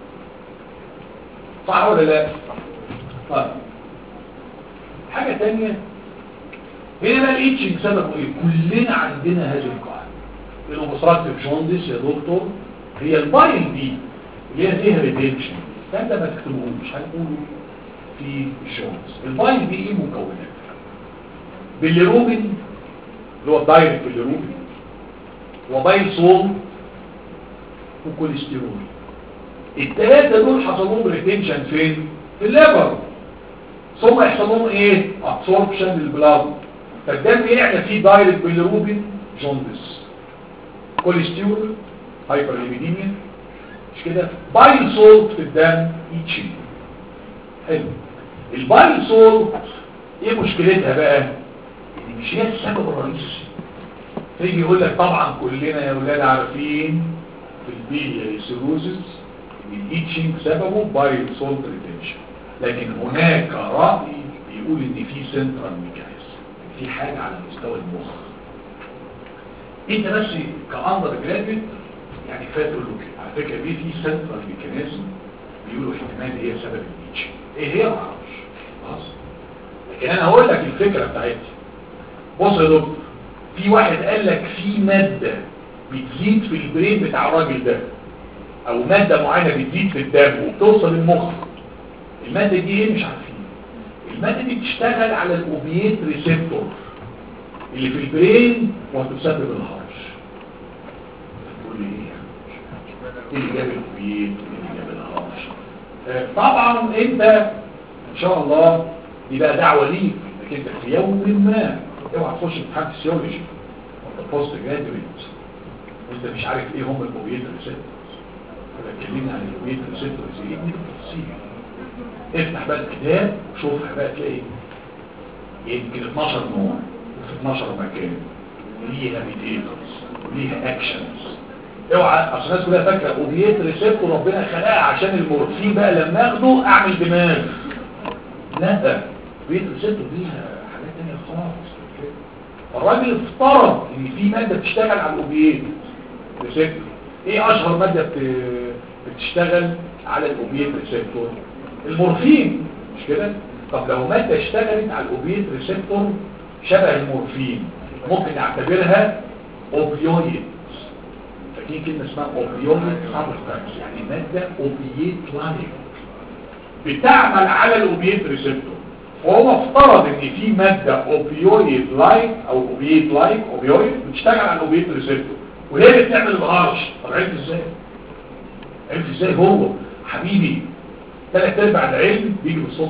Speaker 1: صح ولا لا طيب حاجه ثانيه هنا بقى الايتشنج سببه ايه كلنا عندنا هذه القاعده الاوبستراكتيف جوندس يا دكتور هي البايل دي اللي هي فيها ريتنشن فانت ما تكتبهوش هنقوله في الجونز البايل دي ايه مكونات بالروبين اللي هو الدايركت بالروبين وبايل صول وكوليسترول الثلاثه دول حصل لهم ريتنشن فين في الليفر ثم يحصل لهم ايه ابسوربشن للبلاد فالدم يعلى فيه دايركت بالروبين جوندس كوليسترول هايبر ليبيديميا مش كده بايل سولت في الدم ايتشنج حلو البايل سولت ايه مشكلتها بقى ان مش هي السبب الرئيسي تيجي يقول لك طبعا كلنا يا ولاد عارفين في البيلياري سيروزس ان الايتشنج سببه بايل سولت ريتنشن لكن هناك رأي بيقول ان في سنترال ميكانيزم في حاجة على مستوى المخ انت بس كاندر جرافيت يعني كفايه تقول له كده على فكره دي في سنترال ميكانيزم بيقولوا احتمال هي سبب البيتش ايه هي ما اعرفش خلاص لكن انا هقول لك الفكره بتاعتي بص يا دكتور في واحد قال لك في ماده بتزيد في البرين بتاع الراجل ده او ماده معينه بتزيد في الدم وبتوصل للمخ الماده دي ايه مش عارفين الماده دي بتشتغل على الاوبيات ريسبتور اللي في البرين وهتسبب الهرش تقول لي ايه ايه اللي جاب الاوبيات ايه اللي جاب الهرش آه، طبعا انت ان شاء الله دي بقى دعوه ليك انك انت في يوم ما اوعى تخش امتحان فيسيولوجي وانت بوست جراديويت وانت مش عارف ايه هم الاوبيات ريسبتورز اتكلمنا عن الاوبيات ريسبتورز ايه دي بالتفصيل افتح بقى الكتاب شوفها بقى تلاقي يمكن 12 نوع في 12 مكان ليها ميديتورز وليها اكشنز اوعى اصل الناس كلها فاكره اوبيات ريسبتور ربنا خلقها عشان المورفين بقى لما اخده اعمل دماغ لا اوبيات ريسبتور ليها حاجات تانية خالص الراجل افترض ان في ماده بتشتغل على الاوبيات ريسبتور ايه اشهر ماده بت- بتشتغل على الاوبيات ريسبتور المورفين مش كده طب لو ماده اشتغلت على الاوبيات ريسبتور شبه المورفين ممكن نعتبرها اوبيويد فاكرين كلمه اسمها اوبيويد سبستانس يعني ماده اوبيات لايك بتعمل على الاوبيات ريسبتور وهو افترض ان في ماده اوبيويد لايك او اوبيات لايك اوبيويد بتشتغل على الاوبيات ريسبتور وهي اللي بتعمل الهرش طب عرفت ازاي عرفت ازاي هو حبيبي ثلاث ارباع العلم بيجي بالصدفه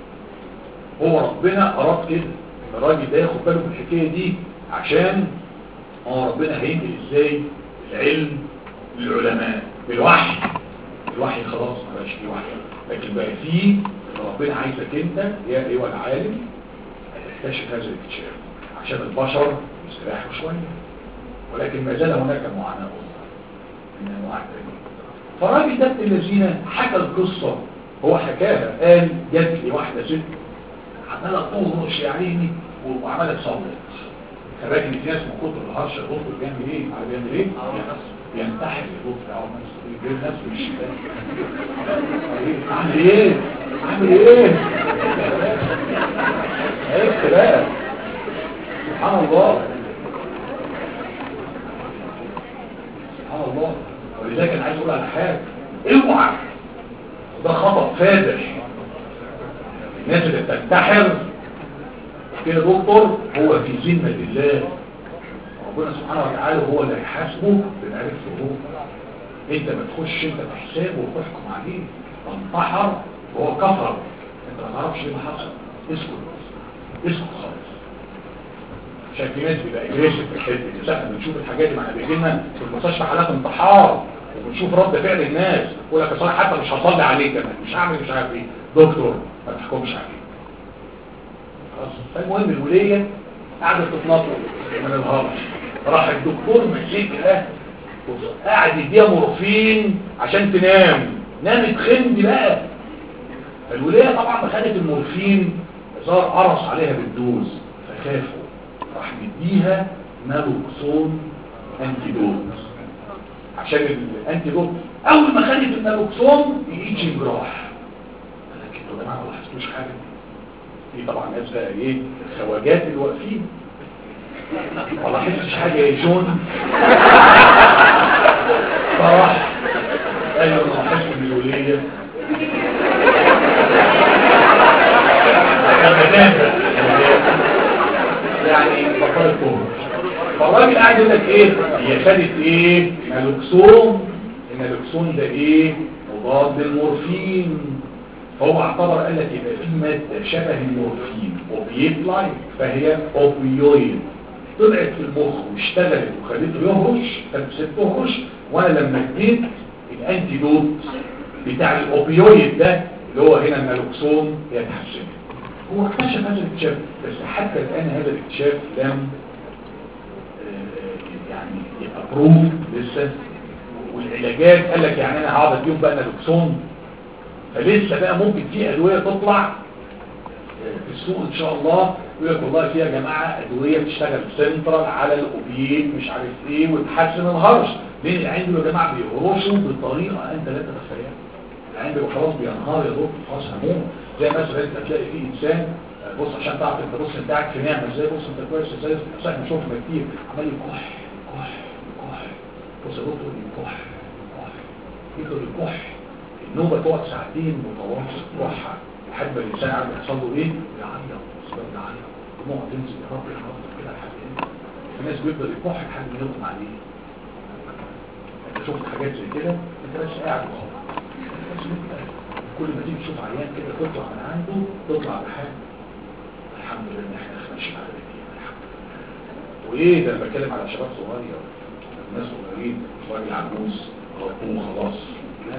Speaker 1: هو ربنا اراد كده ان الراجل ده ياخد باله من الحكايه دي عشان هو ربنا هينقل ازاي العلم للعلماء بالوحي الوحي خلاص ما بقاش فيه وحي لكن بقى فيه ان ربنا عايزك انت يا ايها العالم تكتشف هذا الاكتشاف عشان البشر يستريحوا شويه ولكن ما زال هناك معاناه اخرى من انواع التانية فالراجل ده ابن الذين حكى القصه هو حكاها قال جات لي واحده ست عماله تهرش يا عيني وعماله تصوت فراجل الناس من كتر الهرش الدكتور بيعمل ايه؟ عارف بيعمل ايه؟ ينتحر الدكتور او يجيب نفسه مش عامل ايه؟ عامل ايه؟ ايه بقى سبحان الله سبحان الله ولذلك انا عايز اقول على حاجه اوعى ده خطأ فادح الناس اللي بتنتحر كده دكتور هو في ذمة الله ربنا سبحانه وتعالى هو اللي هيحاسبه بمعرفته هو انت ما تخش انت في حسابه وتحكم عليه تنتحر وهو كفر انت ما تعرفش ايه اللي حصل اسكت اسكت خالص عشان في ناس بيبقى اجريسيف في الحته دي احنا بنشوف الحاجات دي مع بيجي لنا في المستشفى حالات انتحار وبنشوف رد فعل الناس يقول لك اصل حتى مش هصلي عليك انا مش هعمل مش عارف ايه دكتور ما تحكمش عليه خلاص فالمهم الوليه قعدت تتنطط من الهرش راح الدكتور مسكها قاعد يديها مورفين عشان تنام نامت خندي بقى الوليه طبعا خدت المورفين صار قرص عليها بالدوز فخافوا راح مديها نالوكسون انتيدوت عشان الانتيدوت اول ما خدت النالوكسون يجي جراح انا كده يا جماعه ما لاحظتوش حاجه دي طبعا ناس بقى ايه الخواجات اللي واقفين ما لاحظتش حاجه يا جون فراح قال له انا لاحظت الوليه يعني بطلت كوره فالراجل قاعد يقول لك ايه هي خدت ايه نالوكسون النالوكسون ده ايه مضاد للمورفين فهو اعتبر قال لك يبقى في ماده شبه المورفين اوبيت لايك فهي اوبيويد طلعت في المخ واشتغلت وخليته يهرش كانت ست تهرش وانا لما اديت الانتيدوت بتاع الاوبيويد ده اللي هو هنا النالوكسون هي اتحسنت هو اكتشف هذا الاكتشاف بس حتى الان هذا الاكتشاف لم يعني يبقى بروف لسه والعلاجات قال لك يعني انا هقعد اديهم بقى نالوكسون فلسه بقى ممكن في ادويه تطلع في السوق ان شاء الله يقول لك والله في يا جماعه ادويه بتشتغل سنترال على الاوبيين مش عارف ايه وتحسن الهرش ليه العين دول يا جماعه بيهرشوا بطريقه انت لا تتخيلها العين بيبقى خلاص بينهار يا دكتور خلاص هموم زي مثلا انت تلاقي في انسان بص عشان تعرف انت بص انت قاعد في نعمه ازاي بص انت كويس ازاي ساعه ما شفنا كتير عمال يكح يكح يكح بص يا دكتور يكح يكح يفضل يكح النوبه تقعد ساعتين متواصل كحه لحد ما الانسان عارف يحصل له ايه يعيط يصير يعيط دموعه تنزل يا رب يحفظك كده لحد ايه الناس بيفضل يكح لحد ما يغمى عليه انت شفت حاجات زي كده انت بس قاعد وخلاص كل ما تيجي تشوف عيان كده تطلع من عنده تطلع بحاجه الحمد لله ان احنا ماشيين على ايدينا الحمد لله وايه ده انا بتكلم على شباب صغير الناس صغيرين راجل عجوز ربوه خلاص لا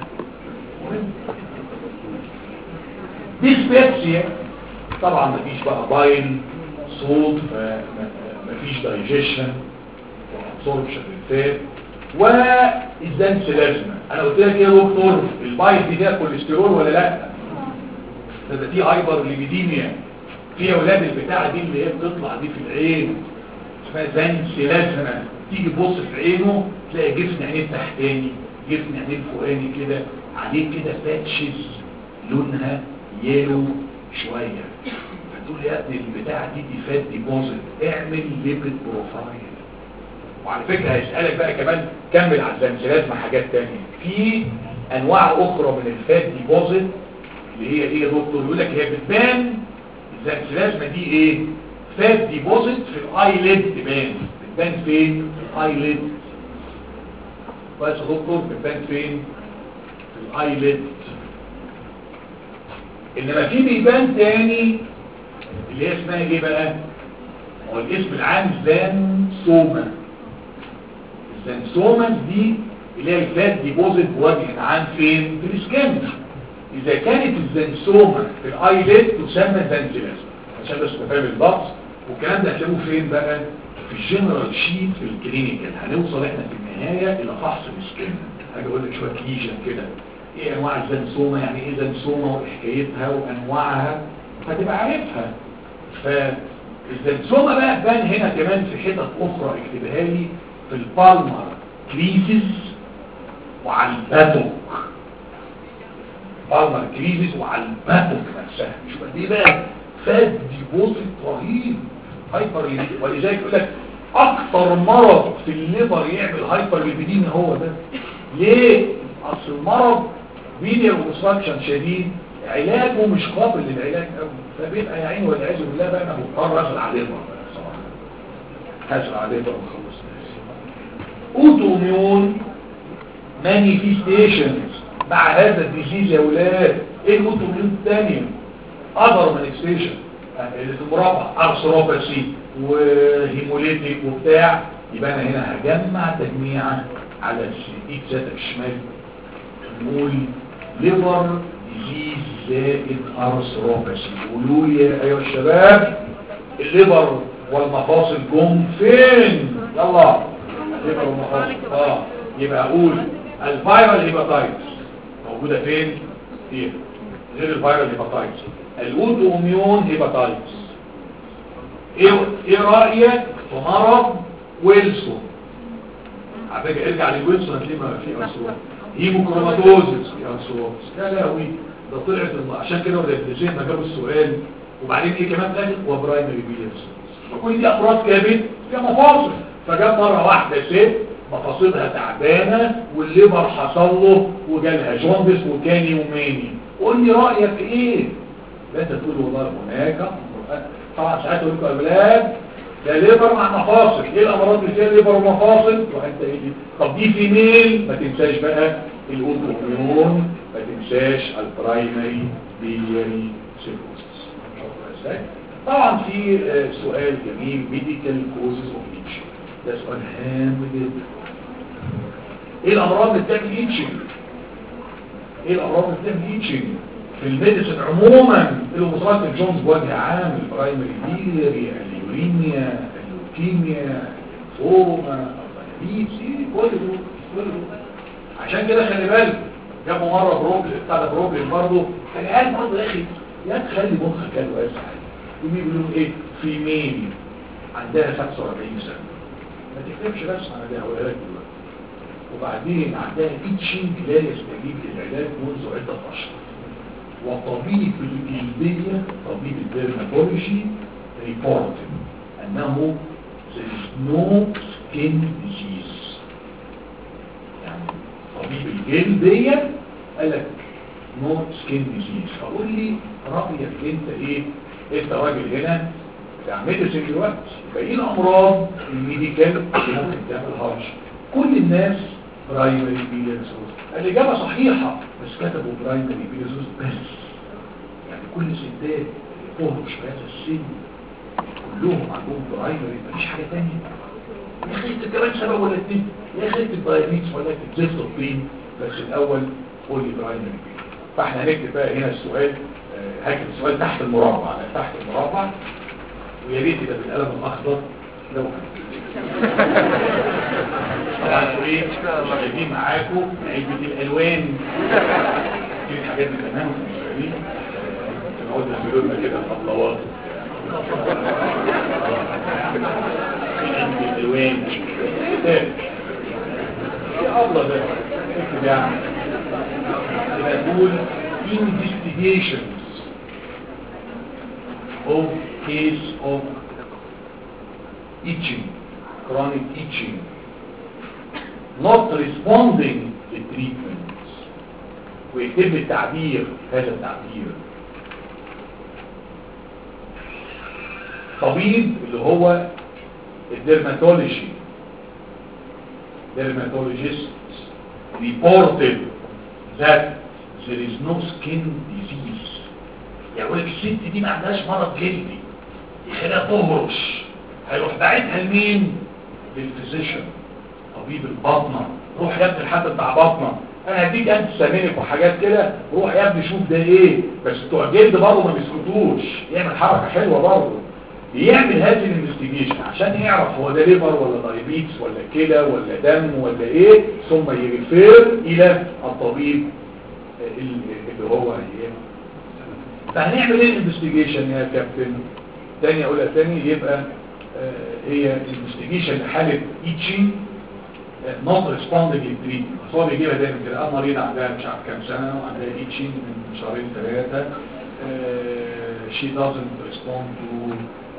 Speaker 1: ديسبيبسيا طبعا مفيش بقى باين صوت مفيش دايجيشن وابسوربشن للفات والزنس لازمه انا قلت لك يا دكتور البايت دي فيها كوليسترول ولا لا ده ده في هايبر ليبيديميا في اولاد البتاعه دي اللي هي بتطلع دي في العين اسمها زنس لازمه تيجي تبص في عينه تلاقي جفن عينيه التحتاني جفن عينيه الفوقاني كده عليه كده باتشز لونها يلو شويه هتقول يا ابني البتاعه دي دي فات ديبوزيت اعمل ليبيد بروفايل وعلى فكرة هيسألك بقى كمان كمل على الزنسلازمة حاجات تانية في انواع اخرى من الفات ديبوزيت اللي هي ايه يا دكتور يقول لك هي بتبان الزنسلازمة دي ايه فات ديبوزيت في الايليد تبان بتبان فين في الايليد بس يا دكتور بتبان فين في الايليد انما في بيبان تاني اللي هي اسمها ايه بقى هو الاسم العام زانسوما الزنسومز دي اللي هي الفات ديبوزيت بوجه عام فين في السكن اذا كانت الزنسوما في الايليد تسمى زنسلازم عشان بس تفهم اللفظ والكلام ده هتلاقوه فين بقى في الجنرال شيت في الكلينيكال هنوصل احنا في النهايه الى فحص السكن هاجي اقول لك شويه ليجن كده ايه انواع الزنسوما يعني ايه زنسوما وحكايتها وانواعها هتبقى عارفها فالزنسوما بقى تبان هنا كمان في حتت اخرى اكتبها لي في البالمر كريزز وعلى الباتوك بالمر كريزز وعلى الباتوك نفسها شوف قد ايه بقى فاد ديبوزيت رهيب هايبر ليبيدين ولذلك يقول لك اكثر مرض في الليبر يعمل هايبر ليبيدين هو ده ليه اصل المرض فيديو اوبستراكشن شديد علاجه مش قابل للعلاج قوي فبيبقى يا عيني والعياذ بالله بقى انا مضطر ازرع عليه بقى صراحه هزرع عليه بقى وخلص اوتوميون مانيفيستيشنز مع هذا الديزيز يا ولاد ايه الاوتوميون الثانيه اذر مانيفيستيشن اللي في المربع ارثروباثي وهيموليتيك وبتاع يبقى انا هنا هجمع تجميعه على ايد ذاتك الشمال نقول ليفر ديزيز زائد ارثروباثي قولوا لي ايها الشباب الليفر والمفاصل جم فين يلا الليفر والمفاصل اه يبقى اقول الفيرال هيباتايتس موجوده فين فين غير الفيرال هيباتايتس الاوتو اميون هيباتايتس ايه ايه رايك في مرض ويلسون على فكره ارجع لويلسون هتلاقي ما في ارثروباثي هيموكروماتوزس في ارثروباثي يا لهوي ده طلعت الم- عشان كده الريفليشن ما جابوا السؤال وبعدين ايه كمان تاني وبرايمري بيليرس وكل دي امراض كبد فيها مفاصل فجاب مره واحده ست مفاصلها تعبانه والليبر حصل له وجالها جوندس وكان يوماني قول لي رايك ايه لا انت تقول والله هناك أمر- طبعا ساعات يقول لكم يا اولاد ده ليبر مع مفاصل ايه الامراض اللي فيها ليبر ومفاصل وانت ايه دي؟ طب دي فيميل ما تنساش بقى الاوتوميون ما تنساش البرايمري بيلياري سيروسس شوفوا ازاي طبعا في آه، سؤال جميل ميديكال كوزز اوف ايتشنج ده سؤال هام جدا ايه الامراض اللي بتعمل ايتشنج ايه الامراض اللي بتعمل ايتشنج في الميديسن عموما الوصلات الجونز بوجه عام البرايمري بيلياري اليوريميا اللوكيميا الفوما الدايابيتس إيه، كل دول كل دول عشان كده خلي بالك جابوا مره بروبلم بتاع ده بروبلم برضه كان قال برضه يا اخي يا تخلي مخك كان واسع يقوم يقولوا ايه في ميل عندها 45 سنه ما تكتبش بس على ده هقولها لك دلوقتي وبعدين عندها ايتشنج لا يستجيب للعلاج منذ عده اشهر وطبيب الجلديه طبيب الديرماتولوجي ريبورت انه there is no skin disease يعني طبيب الجلديه قال لك نو سكين ديزيز فقول لي رايك انت ايه انت راجل هنا بتاع ميديسين دلوقتي باقي الامراض الميديكال اللي ممكن تعمل هرش كل الناس برايمري بيليرسوس الاجابه صحيحه بس كتبوا برايمري بيليرسوس بس يعني كل ستات اللي فوق شويه السن كلهم عندهم برايمري مفيش حاجه ثانيه يا اخي انت كمان سبب ولا اتنين يا اخي انت دايابيتس ولا انت زفت الطين بس الاول قول لي برايمري فاحنا هنكتب بقى هنا السؤال آه، هكتب السؤال تحت المربع تحت المربع ويا ريت يبقى بالقلم الاخضر لو طبعا انتوا ايه شايفين معاكم علبه الالوان دي الحاجات دي تمام مش فاهمين نقعد نعملوا لنا كده خطوات علبه الالوان كتاب في ابله ده اكتب يعني يبقى نقول investigations of case of itching, chronic itching, not responding to treatment. ويكتب التعبير هذا التعبير طبيب اللي هو الدرماتولوجي dermatologist reported that there is no skin disease يعني يقول لك الست دي ما عندهاش مرض جلدي يخليها تهرش هيروح باعتها لمين للفيزيشن طبيب البطنه روح يا ابني الحد بتاع بطنه انا هديك انت سامينك وحاجات كده روح يا ابني شوف ده ايه بس بتوع جلد برضه ما بيسكتوش يعمل حركه حلوه برضه يعمل هذه الانفستيجيشن عشان يعرف هو ده ليفر ولا دايبيتس ولا كلى ولا دم ولا ايه ثم يريفير الى الطبيب اللي هو ايه فهنعمل ايه الانفستيجيشن يا كابتن تاني اقولها تاني يبقى آه هي انفستيجيشن لحاله ايتشي نوت ريسبوندنج للتريتمنت هو بيجيبها دايما كده اه مريضه عندها مش عارف كام سنه وعندها ايتشي من شهرين ثلاثه شي دازنت ريسبوند تو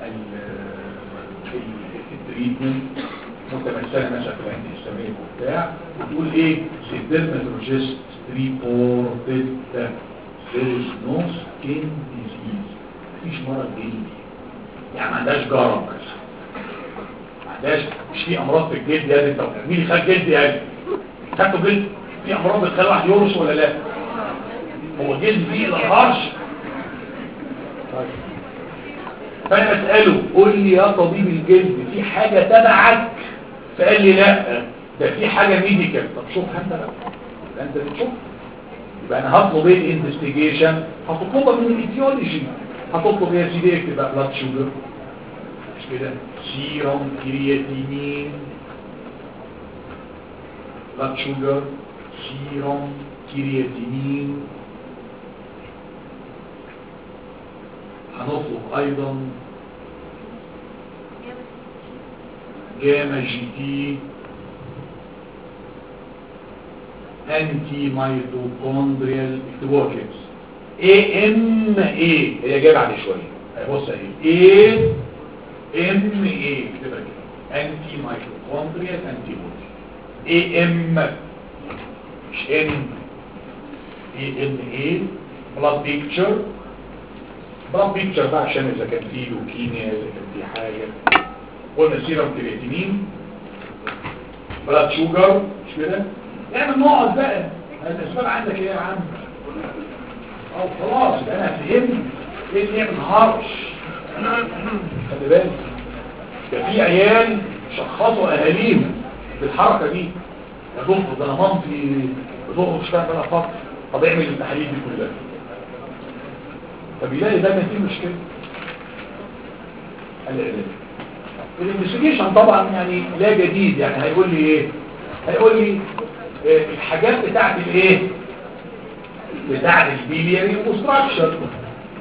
Speaker 1: التريتمنت متمثله مثلا في الانتي هيستامينيك وبتاع وتقول ايه الديرماتولوجيست reported that there is no skin disease مفيش مرض جلدي يعني ما عندهاش جرب بس ما عندهاش مش في امراض في الجلد يا دي طب مين اللي خد جلد يا دي خدته جلد في امراض بتخلي واحد يرش ولا لا هو جلد فيه الهرش فانا اساله قول لي يا طبيب الجلد في حاجه تبعك فقال لي لا ده في حاجه ميديكال طب شوف انت بقى يبقى انت بتشوف يبقى انا هطلب ايه الانفستيجيشن هتطلبها من الايديولوجي هتطلب ايه يا سيدي اكتب بقى بلاد شوجر مش كده سيروم كرياتينين بلاد شوجر سيروم كرياتينين هنطلب ايضا جاما جي تي انتي ميتوكوندريال اكتبوها كده اي ام اي هي جايه بعد شويه بص اهي اي ام اي اكتبها كده انتي ميتوكوندريال انتي بودي اي ام مش ان اي ام اي بلاد بيكتشر بلاد بيكتشر بقى عشان اذا كان فيه لوكيميا اذا كان فيه حاجه قلنا سيرم كرياتينين بلاد شوجر مش كده اعمل نقط بقى الاسباب عندك ايه يا عم او خلاص يبقى انا فهمت ايه اللي يعمل هرش خلي بالك ده في عيال شخصوا اهاليهم بالحركه دي يا دكتور ده انا مامتي بتخرج تشتغل بقى فتره طب اعمل التحاليل دي كلها فبيلاقي دايما في مشكله العلاج الانفستيجيشن طبعا يعني لا جديد يعني هيقول لي ايه هيقول لي إيه الحاجات بتاعت الايه بتاعت البيلياري اوبستراكشن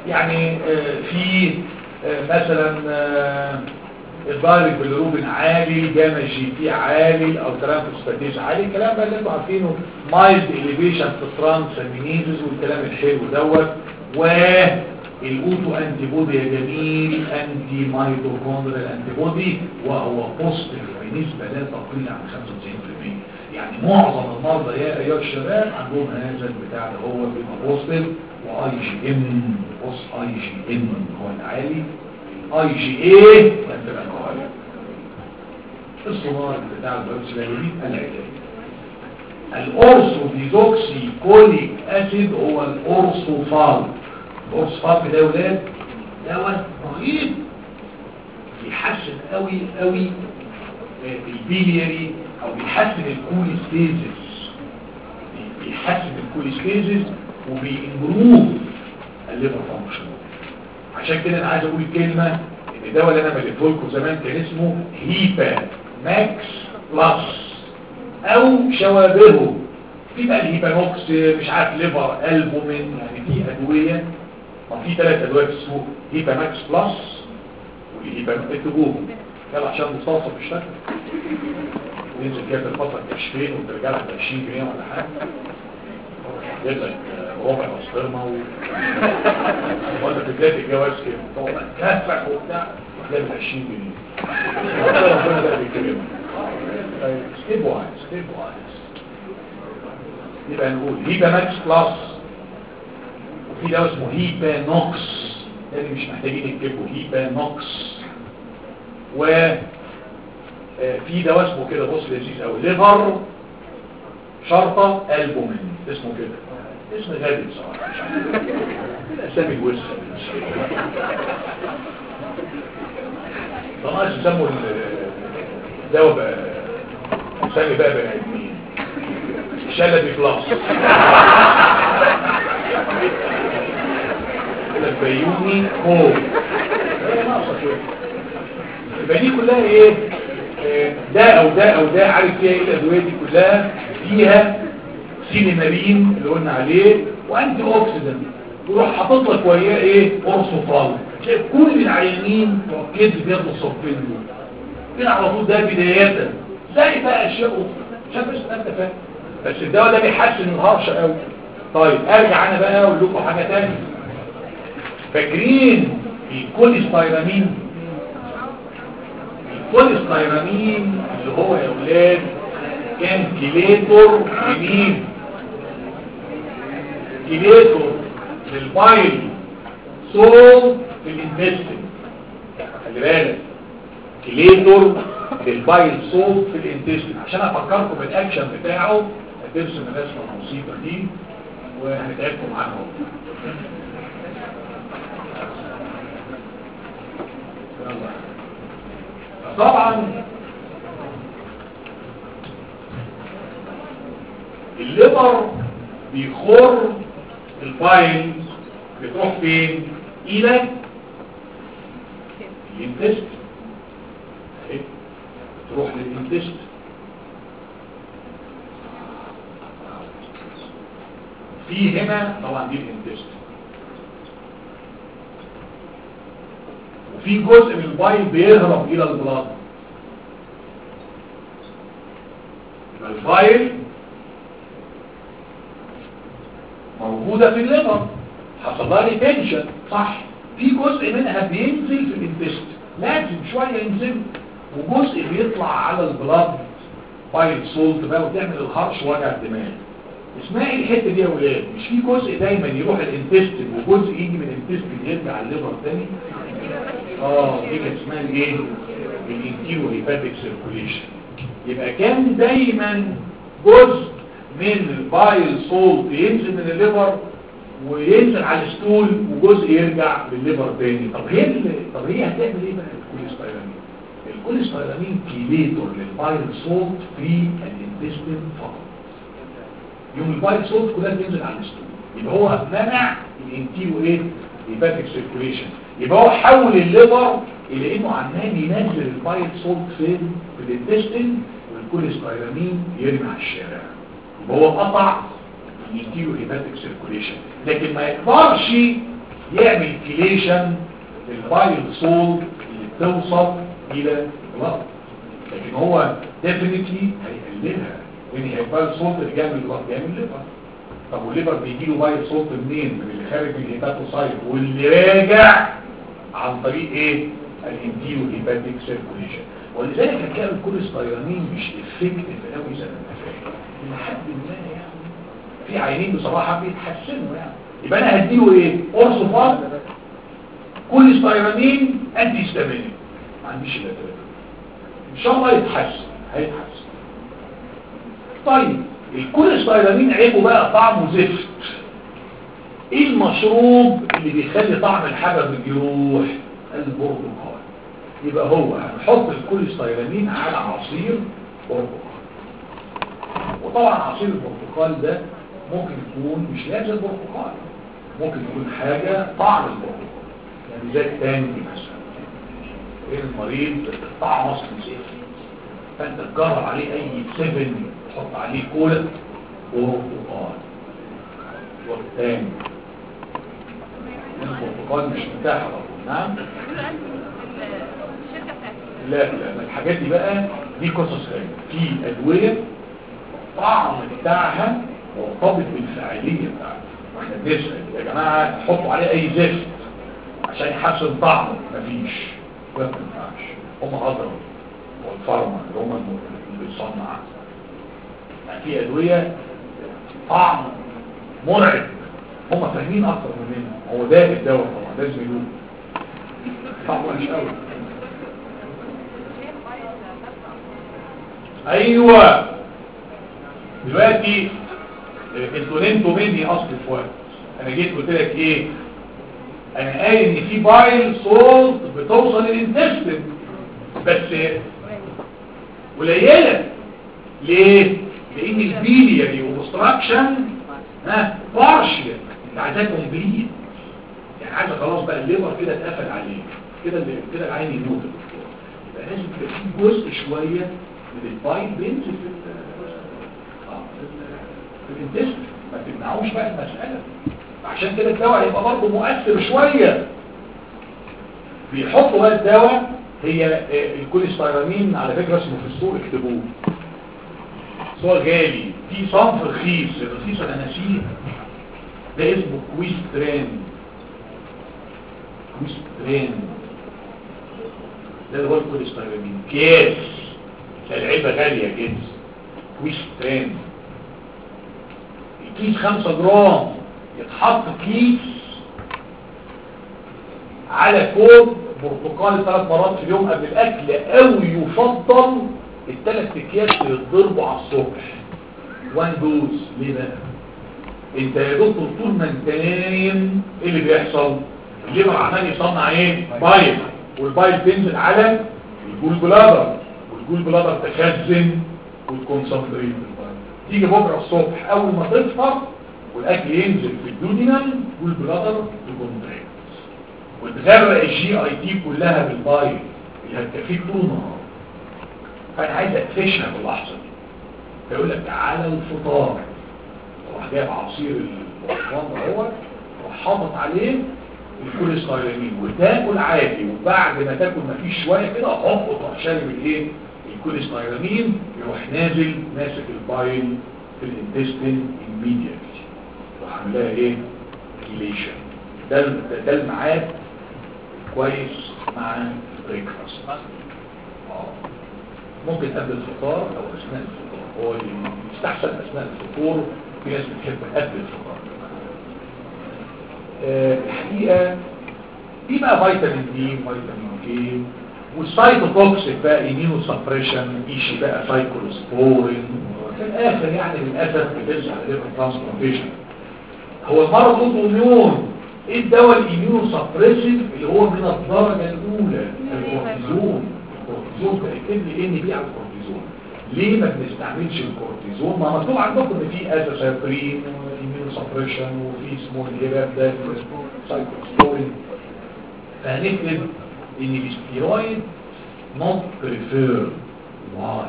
Speaker 1: يعني آه، في آه، مثلا آه، الدايركت بالروبين عالي جاما جي تي عالي او ترانفوسفاتيز عالي الكلام ده اللي انتوا عارفينه مايلد اليفيشن في ترانسامينيزز والكلام الحلو دوت والاوتو انتي بودي يا جميل انتي مايتوكوندريال انتي بودي وهو بوزيتيف بنسبه لا تقل عن 95% يعني معظم المرضى يا ايها الشباب عندهم هذا البتاع اللي هو بيبقى بوزيتيف واي جي ام بص اي جي ام هو العالي اي جي ايه تبقى العالي الصناعي بتاع البروكسيلامين العلاج الاورثوديزوكسي كوليك اسيد هو الاورثوفال الاورثوفال ده يا ولاد دواء رهيب بيحسن قوي قوي البيلياري او بيحسن الكوليستيزيس بيحسن الكوليستيزيس وبيمبروف الليفر فانكشن عشان كده انا عايز اقول الكلمه ان الدواء اللي انا مليته لكم زمان كان اسمه هيبا ماكس بلس او شوابهه في بقى الهيبانوكس مش عارف ليفر البومين يعني في ادويه ما في ثلاث ادويه في السوق هيبا ماكس بلس والهيبانوكس اكتبوهم يلا عشان نستوصف الشكل ننزل كده في الفتره كشفين وترجع لك 20 جنيه ولا حاجه يجيب لك ربع بسطرمه و ولا في بدايه الجواز كده تقعد تكافح وبتاع وتلاقي ب 20 جنيه ربنا ده بيكرمك ستيب وايز ستيب وايز يبقى نقول هيبا ماكس بلس وفي دواء اسمه هيبا نوكس ده اللي مش محتاجين نكتبه هيبا نوكس و آه، في دواء اسمه كده بص لذيذ قوي ليفر شرطة البومين اسمه كده اسم غالي بصراحة مش عارف. الاسامي الوسخة ده ناقص يسموا الدواء بقى اسامي بقى بني ادمين شلبي بلس البيوني هو هي ناقصة شوية يبقى دي كلها ايه آه، ده او ده او ده عارف فيها ايه الادويه دي كلها فيها سينمارين اللي قلنا عليه وانتي اوكسيدنت يروح حاطط لك وياه ايه اورسوفال شايف كل العيانين بتوع الكبد بياخدوا صفين دول كده على طول ده بدايه زي بقى اشياء اخرى عشان بس انت فاهم بس الدواء ده بيحسن الهرشه قوي طيب ارجع انا بقى اقول لكم حاجه ثانيه فاكرين الكوليستيرامين الكوليستيرامين اللي هو يا ولاد كان كيليتور لمين كيليتور للبايل سول في الانتستين خلي بالك كيليتور للبايل سول في الانتستين عشان افكركم بالاكشن بتاعه هترسم الرسمه البسيطه دي وهنتعبكم عنه طبعا الليبر بيخر البايل بتروح فين الى الانتست اهي. تروح للانتست في هنا طبعا دي الانتست وفي جزء من البايل بيهرب الى البلاد يبقى الفايل موجودة في الليبر حصل لها ريتنشن صح في جزء منها بينزل في الانتست لازم شوية ينزل وجزء بيطلع على البلاد بايل سولت بقى وتعمل الهرش وجع الدماغ اسمعي الحته دي يا ولاد مش في جزء دايما يروح الانتستين وجزء يجي من الانتستين يرجع الليبر تاني اه دي كانت اسمها الايه الانتيرو هيباتيك سيركوليشن يبقى كان دايما جزء من البايل سولت ينزل من الليبر وينزل على الستول وجزء يرجع للليبر تاني طب هي ال- طب هي هتعمل ايه بقى الكوليستيرامين الكوليستيرامين كيليتور للبايل سولت في الانتستين فقط يوم البايل سولت كلها تنزل على الستول يبقى هو منع الانتيرو ايه هيباتيك سيركوليشن يبقى هو حول الليبر الى انه عمال ينزل البايل سولت فين في الانتستين والكوليستيرامين يرمي على الشارع يبقى هو قطع الانتيرو هيباتيك سيركوليشن لكن ما يقدرش يعمل كليشن للبايل سول اللي بتوصل الى البلد لكن هو ديفينتلي هيقللها لان هي البايل سولت اللي جاي من البلد جاي من الليفر طب والليفر بيجي له بايل سولت منين من اللي خارج من الهيباتوسايت واللي راجع عن طريق ايه الانتيرو هيباتيك سيركوليشن ولذلك هتلاقي الكوليستيرامين مش افكتيف قوي زي ما انت فاهم لحد ما يعني في عينين بصراحه بيتحسنوا يعني يبقى انا هديله ايه اورسوفات كوليستيرامين انتي هيستامينيك ما عنديش الا ثلاثه ان شاء الله يتحسن هيتحسن طيب الكوليستيرامين عيبه بقى طعمه زفت ايه المشروب اللي بيخلي طعم الحاجه بالجروح البرتقال يبقى هو هنحط الكوليستيرامين على عصير برتقال وطبعا عصير البرتقال ده ممكن يكون مش لازم برتقال ممكن يكون حاجة طعم البرتقال يعني زي التانجي مثلا المريض طعم اصلا زفت فانت تجرب عليه اي سيفن تحط عليه كولا وبرتقال والتاني البرتقال مش متاح على طول نعم لا لا الحاجات دي بقى دي قصص ثانيه في ادويه طعم بتاعها مرتبط بالفاعليه بتاعتها واحنا بنسال يا جماعه حطوا عليه اي زفت عشان يحسن طعمه مفيش لا ما ينفعش هم اضرب والفارما اللي هم اللي بيصنع يعني في ادويه طعم مرعب هم فاهمين اكتر مننا هو ده الدواء طبعا لازم يدوق طعمه مش قوي ايوه دلوقتي انتوا نمتوا مني اصل في وقت انا جيت قلت لك ايه انا قايل ان في بايل صوت بتوصل للانتستين بس قليله ليه لان البيلياري اوبستراكشن ها بارشل انت عايزاه كومبليت يعني عايزه خلاص بقى الليفر كده اتقفل عليه كده اللي كده العين يموت يبقى لازم يبقى في جزء شويه من البايل بينزل في ال اه في الانتستين ما تمنعوش بقى المساله عشان كده الدواء هيبقى برضه مؤثر شويه بيحطوا بقى الدواء هي الكوليستيرامين على فكره اسمه في السوق اكتبوه سؤال غالي في صنف رخيص الرخيص انا ناسيه ده اسمه كويستران كويستران ده اللي هو الكوليستيرامين كاس العلبة غالية كده كويستران الكيس خمسة جرام يتحط كيس على كوب برتقال ثلاث مرات في اليوم قبل الاكل او يفضل الثلاث اكياس يتضربوا على الصبح وان دوز ليه بقى انت يا دكتور طول ما انت نايم ايه اللي بيحصل الليفر عمال يصنع ايه بايل والبايل تنزل على الجول بلادر والجول بلادر تخزن وتكونسنتريت تيجي بكره الصبح اول ما تفطر والاكل ينزل في الدودينال والبلادر تكونتراكت وتغرق الجي اي تي كلها بالبايل اللي هتكفيك طول النهار فانا عايز اقفشها في اللحظه دي فيقول لك على الفطار تروح جايب عصير البرتقال اهوت تروح حاطط عليه الكوليستيرامين وتاكل عادي وبعد ما تاكل مفيش شويه كده حط تروح شارب الايه الكوليستيرامين يروح نازل ماسك البايل في الانتستين immediately يروح عاملها ايه كليشن ده ده الميعاد كويس مع بريكفاست اه ممكن قبل الفطار او اثناء الفطار هو اللي يستحسن اثناء الفطور في ناس بتحب قبل الفطار آه الحقيقه في بقى فيتامين دي وفيتامين كي والسايتوتوكسيك بقى ايمينو سبريشن ايشي بقى سايكلوسبورين في الاخر يعني للاسف بترجع لليفر ترانسبلانتيشن هو المرض اوتوميون ايه الدواء الايمينو سبريسيف اللي هو من الدرجه الاولى الكورتيزون الكورتيزون بيكتب لي ان بي على الكورتيزون ليه ما بنستعملش الكورتيزون ما مكتوب عندكم ان في ازاسايبرين وايمينو سبريشن وفي اسمه الهيراب ده سايكلوسبورين فهنكتب ان الاستيرويد not preferred why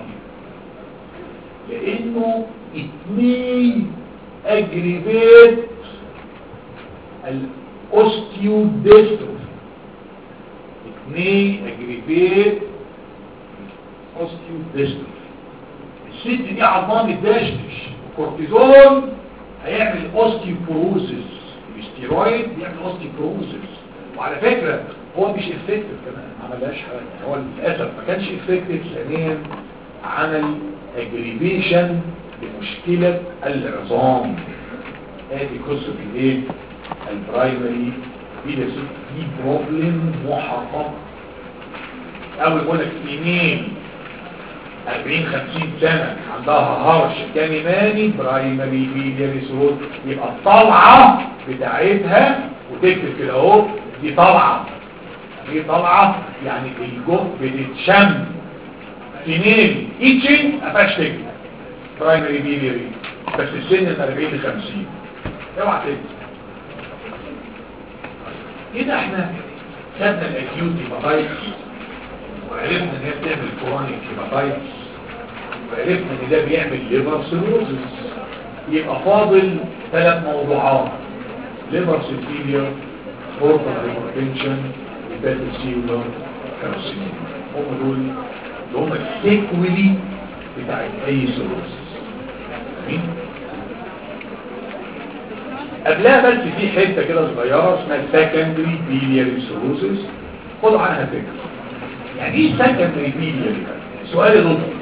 Speaker 1: لانه it may aggravate اوستيوديستروفي اثنين اجريفيت اوستيوديستروفي الست دي عظام الدشدش الكورتيزون هيعمل اوستيوبروزس الاستيرويد بيعمل اوستيوبروزس وعلى فكرة هو مش افكتيف كمان ما عملهاش حاجة هو للاسف ما كانش افكتيف ثانيا عمل اجريفيشن لمشكلة العظام ادي قصة الايه البرايمري دي ده ست دي بروبلم محقق او يقول لك ايميل 40 50 سنة عندها هرش كميماني برايمري بيلياري سرود يبقى الطلعة بتاعتها وتكتب كده اهو دي طلعة دي طلعة يعني الجو بتتشم فينيل ايتشن مفيهاش تكتب برايمري بيلياري بس السن من 40 ل 50 اوعى تكتب كده احنا خدنا الاكيوت هيباتايتس وعرفنا ان هي بتعمل كرونيك هيباتايتس وعرفنا ان ده بيعمل ليفر سيروزس يبقى فاضل ثلاث موضوعات ليفر سيلفيليا بورتال هايبرتنشن هيباتوسيولار كارسينوم هم دول اللي هم السيكولي بتاعت اي سيروزس امين قبلها بس في حته كده صغيره اسمها سكندري بيلياري سيروزس خدوا عنها فكره يعني ايه سكندري بيلياري سؤال يا دكتور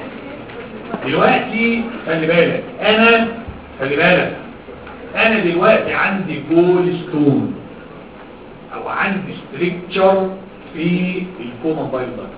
Speaker 1: دلوقتي خلي بالك انا خلي بالك انا دلوقتي عندي جول ستون او عندي ستريكتشر في الكومن بايل داكت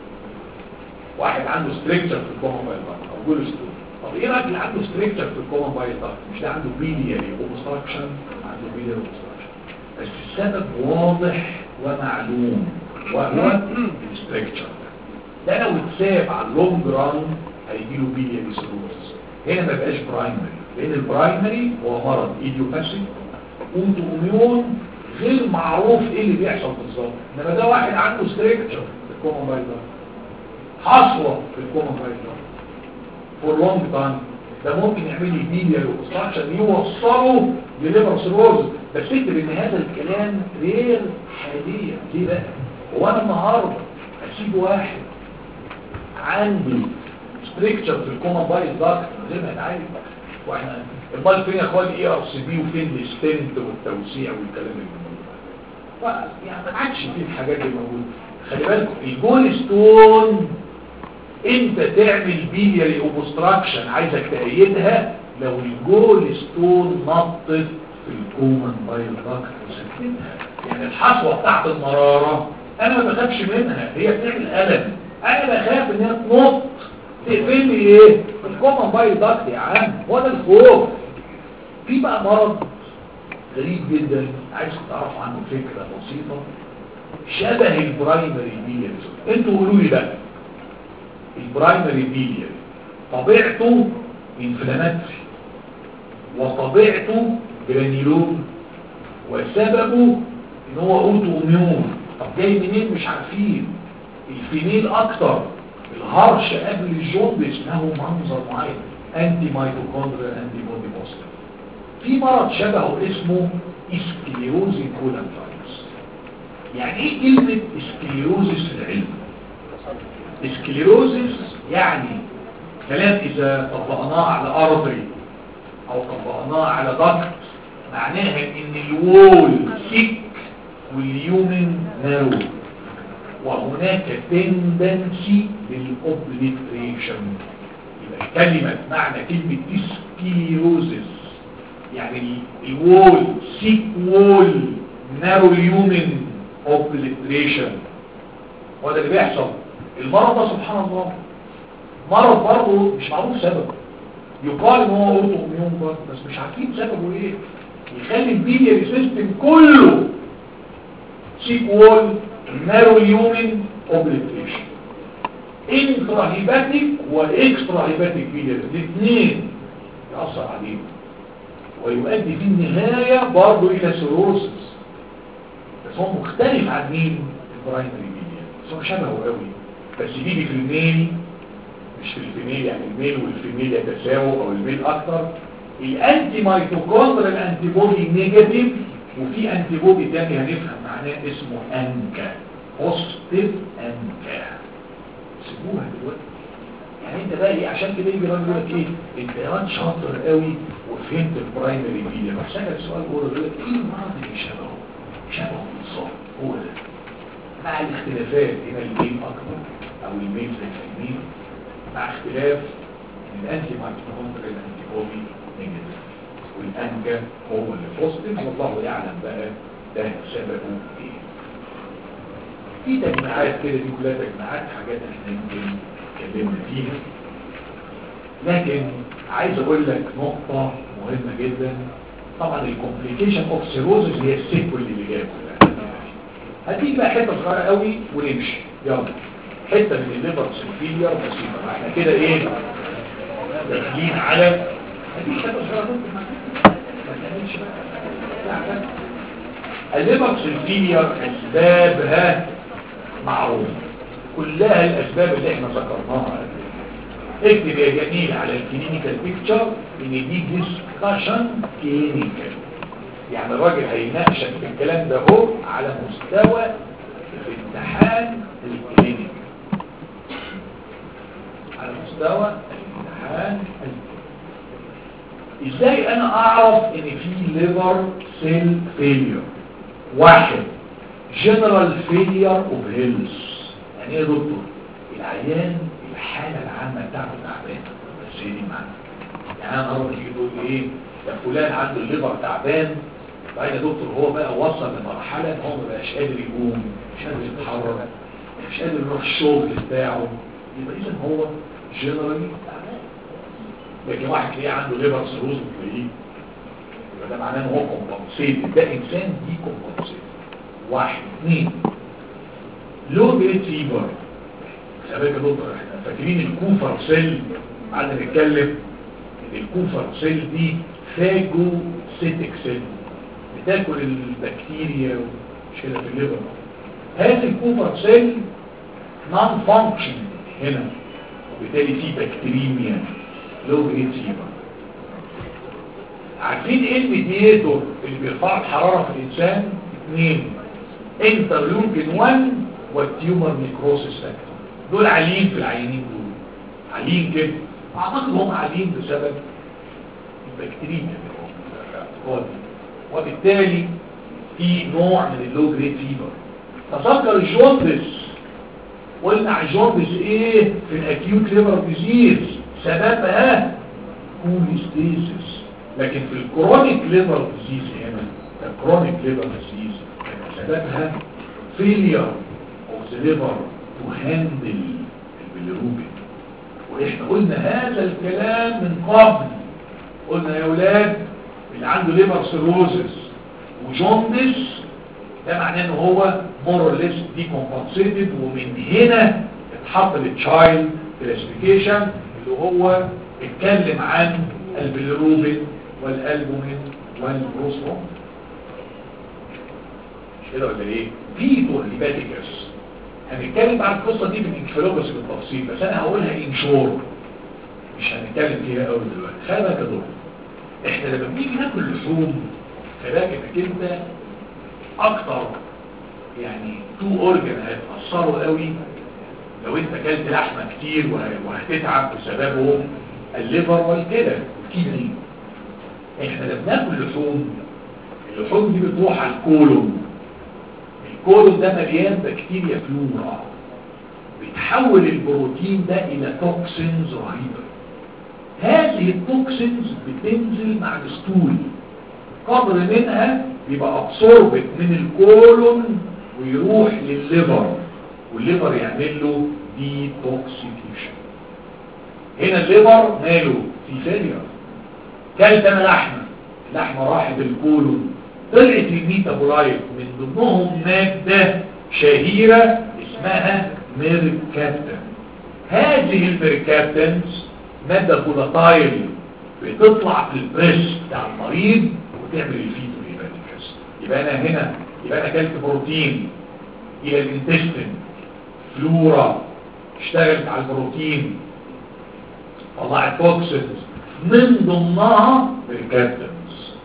Speaker 1: واحد عنده ستريكتشر في الكومن بايل داكت او جول ستون طب ايه رايك اللي عنده ستريكتشر في الكومن بايل داكت مش ده عنده بيلياري اوبستراكشن عنده بيلياري اوبستراكشن بس السبب واضح ومعلوم وهو الستريكتشر ده لو اتساب على اللونج ران هيجيله بيلياري سيروز هنا ما بقاش برايمري لان البرايمري هو مرض ايديوباثيك اوتو اميون غير معروف ايه اللي بيحصل بالظبط انما ده واحد عنده ستريكتشر في الكومن بايل حصوه في الكومن بايل فور لونج تايم ده ممكن يعمل لي بيلياري اوبستراكشن يوصله لليفر سيروز بس اكتب ان هذا الكلام غير حاليا ليه بقى هو انا النهارده اسيب واحد عنده ستريكتشر في الكومن بايل داكت غير ما يتعالج واحنا امال فين يا اخوان اي ار سي بي وفين الستنت والتوسيع والكلام اللي موجود يعني ما عادش فيه الحاجات اللي موجوده خلي بالكم الجول ستون انت تعمل بيلياري اوبستراكشن عايزك تأيدها لو الجول ستون نطت في الكومن بايل داكت وسكتها يعني الحصوه بتاعت المراره انا ما بخافش منها هي بتعمل الم انا بخاف ان هي تنط تقفل لي ايه الكومن باي داكت يا عم هو ده الخوف في بقى مرض غريب جدا عايزكم تعرفوا عنه فكره بسيطه شبه البرايمري بيلياري انتوا قولوا لي بقى البرايمري بيلياري طبيعته انفلاماتري وطبيعته جرانيلوم وسببه ان هو اوتو اميون طب جاي منين مش عارفين الفينيل اكتر الهرش قبل الجوندس له منظر معين انتي مايتوكوندريا انتي بودي بوستر في مرض شبهه اسمه اسكليروزي كولانتايتس يعني ايه كلمة اسكليروزيس في العلم اسكليروزيس يعني كلام اذا طبقناه على ارضي او طبقناه على ضغط معناها ان الوول سيك واليومن نارو وهناك تندنسي للأوبليتريشن يبقى كلمة معنى كلمة اسكليروزيس يعني الوول سيك وول نارو اليومن اوبليتريشن وده اللي بيحصل المرض ده سبحان الله مرض برضه مش معروف سببه يقال ان هو اوتو اميون برضه بس مش عارفين سببه ايه يخلي البيلياري سيستم كله سيك وول نارو اليومن اوبليتريشن انترا هيباتيك واكسترا هيباتيك بيلياري الاثنين يأثر عليهم ويؤدي في النهاية برضه الى سيروسس بس هو مختلف عن مين البرايمري بيلياري بس هو شبهه قوي بس بيجي في الميل مش في الفيميل يعني الميل والفيميل يتساووا او الميل اكتر الانتي مايتوكوندريال انتي بودي نيجاتيف وفي انتي بودي تاني هنفهم معناه اسمه انكا بوزيتيف انكا سيبوها دلوقتي يعني انت بقى ايه عشان كده يجي راجل يقول لك ايه انت يا واد شاطر قوي وفهمت البرايمري فيليا بس انا السؤال بقول له ايه المرض اللي شبهه شبهه بالظبط هو ده مع الاختلافات هنا الميل اكبر او الميل زي الميل مع اختلاف ان الانتي مايكروفون الانتي بودي نيجاتيف والانجا هو اللي بوزيتيف والله يعلم بقى ده سببه ايه في تجمعات كده دي كلها تجمعات حاجات احنا يمكن اتكلمنا فيها لكن عايز اقول لك نقطة مهمة جدا طبعا الكومبليكيشن اوف سيروزز هي السيكول اللي جايه كلها هتيجي بقى حته صغيره قوي ونمشي يلا حته من الليفر سيلفيلير بسيطه احنا كده ايه داخلين على هتيجي حته صغيره ممكن ما تعملش بقى الليفر سيلفيلير اسبابها معروفه كلها الاسباب اللي احنا ذكرناها اكتب يا جميل على الكلينيكال بيكتشر ان دي ديسكشن كلينيكال يعني الراجل هيناقشك في الكلام ده هو على مستوى الامتحان الكلينيكي على مستوى الامتحان الكلينيكي ازاي انا اعرف ان في ليفر سيل فيلير واحد جنرال فيلير اوف هيلث يعني ايه يا دكتور العيان الحالة العامة بتاعته تعبانة بس هي دي معنى يعني انا النهارده تيجي تقول لي ايه ده فلان عنده الليفر تعبان بعدين يا دكتور هو بقى وصل لمرحلة ان هو ما بقاش قادر يقوم مش قادر يتحرك مش قادر يروح الشغل بتاعه يبقى اذا هو جنرالي تعبان لكن واحد تلاقيه عنده ليفر سيروز وتلاقيه يبقى ده معناه ان هو كومبنسيت ده انسان دي كومبنسيت واحد اثنين لو جريد فيبر خلي بالك يا دكتور احنا فاكرين الكوفر سيل قعدنا نتكلم ان الكوفر سيل دي فاجو سيتك سيل بتاكل البكتيريا مش كده في الليفر هذه الكوفر سيل نون فانكشن هنا وبالتالي في بكتيريميا لو جريد فيبر عارفين ايه الميدياتور اللي بيرفع الحراره في الانسان اثنين انترلوكين 1 والتيومر نيكروسيس فاكتور دول عاليين في العينين دول عاليين كده اعتقد هم عاليين بسبب البكتيريا وبالتالي في نوع من اللو جريد فيبر تذكر الجوندس قلنا على الجوندس ايه في الاكيوت ليفر ديزيز سببها كوليستيسيس لكن في الكرونيك ليفر ديزيز هنا الكرونيك ليفر ديزيز سببها failure of the liver to handle البيليروبين واحنا قلنا هذا الكلام من قبل قلنا يا ولاد اللي عنده ليفر سيروزس وجوندس ده معناه ان هو more or less decompensated ومن هنا اتحط التشايلد كلاسيفيكيشن اللي هو اتكلم عن البيليروبين والالبومين والبروستروم كده ولا ايه فيتو هيباتيكس هنتكلم عن القصه دي بالانكفالوجس بالتفصيل بس انا هقولها انشور مش هنتكلم فيها قوي دلوقتي خلي بالك يا دكتور احنا لما بنيجي ناكل لحوم خلي بالك انك انت اكتر يعني تو اورجن هيتاثروا قوي لو انت اكلت لحمه كتير وهتتعب بسببهم الليفر والكلى والكدني احنا لما بناكل لحوم اللحوم دي بتروح على الكولون الكولون ده مليان بكتيريا فلورا بتحول البروتين ده الى توكسينز رهيبه هذه التوكسينز بتنزل مع الستول قدر منها بيبقى ابسوربت من الكولون ويروح للليفر والليفر يعمل له ديتوكسيكيشن هنا الليفر ماله في فيلير كلت انا لحمه اللحمه راحت الكولون طلعت الميتابولايت من ضمنهم مادة شهيرة اسمها ميركابتن هذه الميركابتنز مادة فولاتايل بتطلع في البريس بتاع المريض وتعمل الفيتو هيباتيكس يبقى انا هنا يبقى انا اكلت بروتين الى الانتستين فلورا اشتغلت على البروتين طلعت توكسينز من ضمنها ميركابتنز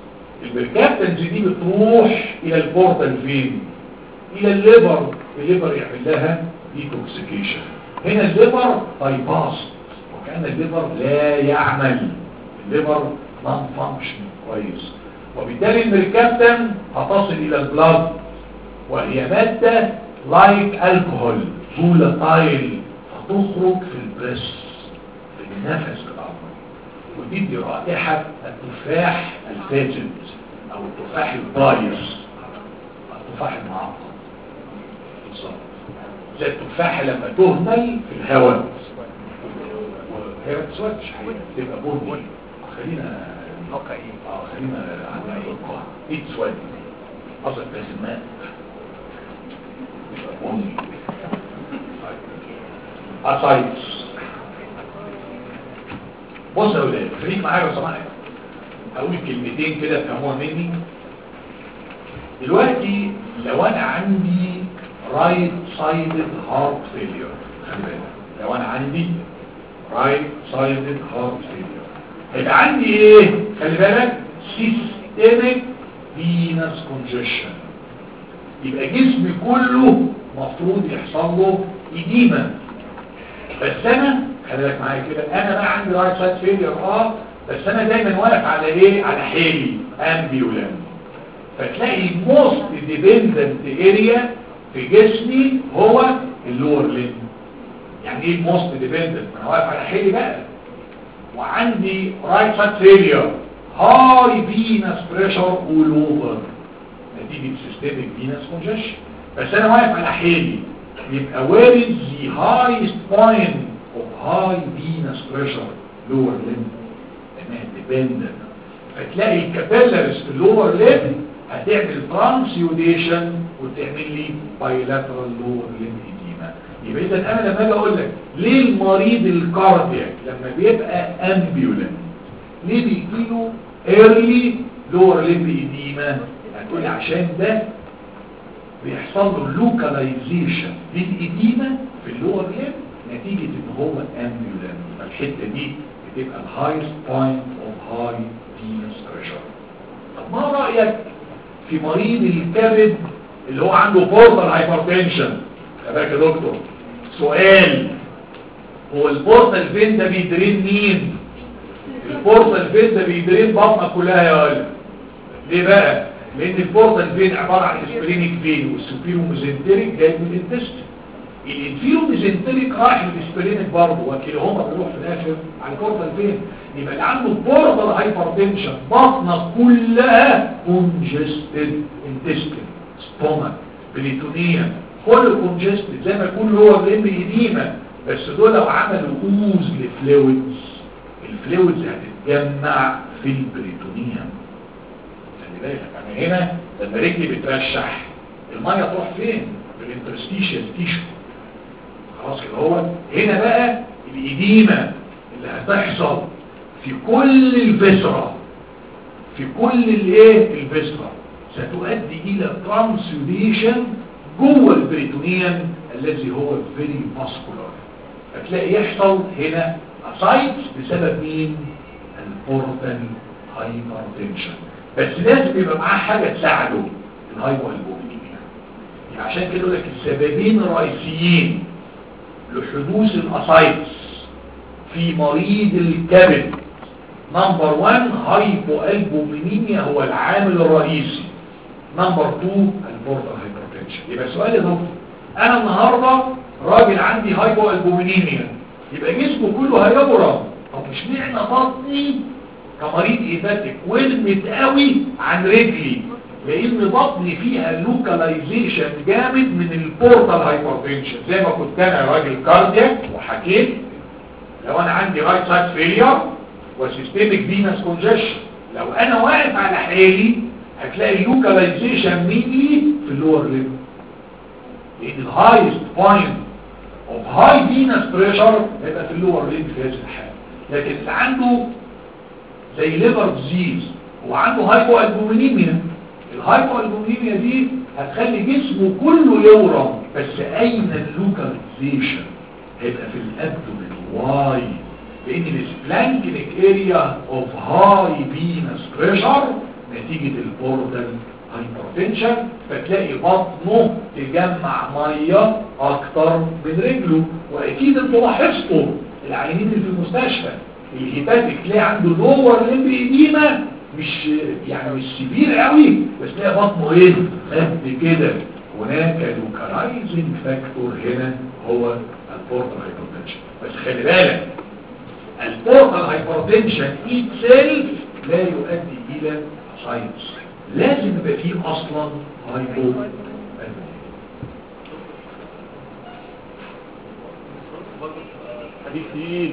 Speaker 1: الميركابتنز دي بتروح الى البورتال فين الى الليبر الليبر يعمل لها ديتوكسيكيشن هنا الليبر بايباس وكأن الليبر لا يعمل الليبر نون فانكشن كويس وبالتالي الميركابتن هتصل الى البلاد وهي مادة لايك الكحول فولاتايل فتخرج في البريس في النفس الأمر ودي رائحة التفاح الفاسد أو التفاح الضايص التفاح المعقد بالظبط زي التفاحة لما تهمل في الهواء هي ما تسودش حقيقة تبقى بني خلينا
Speaker 2: واقعي
Speaker 1: اه خلينا على الإيقاع دي تسود أصلا بسماء يبقى بني أسايتس بص يا ولاد خليك معايا لو سمحت اقول كلمتين كده فهموها مني دلوقتي لو انا عندي رايت سايدد هارت فيلير خلي بالك لو انا عندي رايت سايدد هارت فيلير هيبقى عندي ايه خلي بالك سيستميك فينس كونجيشن يبقى جسمي كله مفروض يحصل له إديمة بس انا خلي بالك معايا كده انا بقى عندي رايت سايد فيلير اه بس انا دايما واقف على ايه على حيلي امبيولان فتلاقي موست ديبندنت اريا في جسمي هو اللور لين يعني ايه موست ديبندنت انا واقف على حيلي بقى وعندي رايت سايد فيلير هاي فينس بريشر اول اوفر نتيجه سيستميك فينس كونجيشن بس انا واقف على حيلي يبقى where is the highest point of high venous pressure lower limb انها dependent فتلاقي الكابيلاريز في اللور ليم هتعمل ترانسيوديشن وتعمل لي بايلاترال لور ليم ايديما يبقى اذا انا لما اجي اقول لك ليه المريض الكاردياك لما بيبقى امبيولنت ليه بيجيله ايرلي لور ليم ايديما هتقول لي عشان ده بيحصل له لوكاليزيشن للإديمة في اللور ليم نتيجة ان هو امبيولان الحتة دي بتبقى الهايست بوينت اوف هاي فينس بريشر طب ما رأيك في مريض الكبد اللي هو عنده بورتال هايبرتنشن خباك يا دكتور سؤال هو البورتال فين ده بيدرين مين البورتال فين ده بيدرين بطنك كلها يا ولد ليه بقى لان البورتال فين عبارة عن اسبرينيك فين والسوبيرو ميزنتريك جاي من الانتستين الانفيرو ميزنتريك رايح للاسبرينيك برضه وكلاهما بيروح في الاخر على البورتال فين يبقى اللي عنده بورتال هايبرتنشن بطنك كلها كونجستد انتستين ستومك بريتونيا كل كونجستد زي ما يكون هو الام ايديما بس دول لو عملوا اوز لفلويدز الفلويدز هتتجمع في البريتونيوم خلي بالك انا هنا لما رجلي بترشح الميه تروح فين في الانترستيشال تيشو خلاص كده هو هنا بقى الإديمة اللي هتحصل في كل الفسرة في كل الايه الفسرة ستؤدي الى ترانسيوديشن جوه البريتونيوم الذي هو فيري فاسكولار فتلاقي يحصل هنا اسايت بسبب مين البورتال هايبرتنشن بس لازم يبقى معاه حاجة تساعده الهايبو البومينيا يعني عشان كده يقول لك السببين الرئيسيين لحدوث الاسايتس في مريض الكبد نمبر 1 هايبو البومينيا هو العامل الرئيسي نمبر 2 البورتال هايبرتنشن يبقى سؤال يا دكتور انا النهارده راجل عندي هايبو البومينيا يبقى جسمه كله هيبرم طب مش معنى بطني كمريض ايباتيك ولمت قوي عن رجلي لان بطني فيها لوكاليزيشن جامد من البورتال هايبرتنشن زي ما كنت انا راجل كاردياك وحكيت لو انا عندي رايت سايد فيلير وسيستميك فينس كونجيشن لو انا واقف على حالي هتلاقي اللوكاليزيشن مينلي في اللور ليب لان الهايست بوينت اوف هاي فينس بريشر هيبقى في اللور ليب في هذه الحاله لكن اللي عنده زي ليفر ديزيز وعنده هايبو البومينيميا الهايبو البومينيميا دي هتخلي جسمه كله يورم بس اين اللوكاليزيشن هيبقى في الابدومين واي لان السبلانكينيك اريا اوف هاي فينس بريشر نتيجة البورتال هايبرتنشن فتلاقي بطنه تجمع مية اكتر من رجله واكيد انتوا لاحظتوا العيانين اللي في المستشفى الهيباتيك تلاقي عنده لور لمب ايديما مش يعني مش كبير قوي بس تلاقي بطنه ايه قد كده هناك لوكالايزنج فاكتور هنا هو البورتال هايبرتنشن بس خلي بالك البورتال هايبرتنشن itself لا يؤدي الى ساينس لازم يبقى فيه اصلا هايبو
Speaker 2: حديث تقيل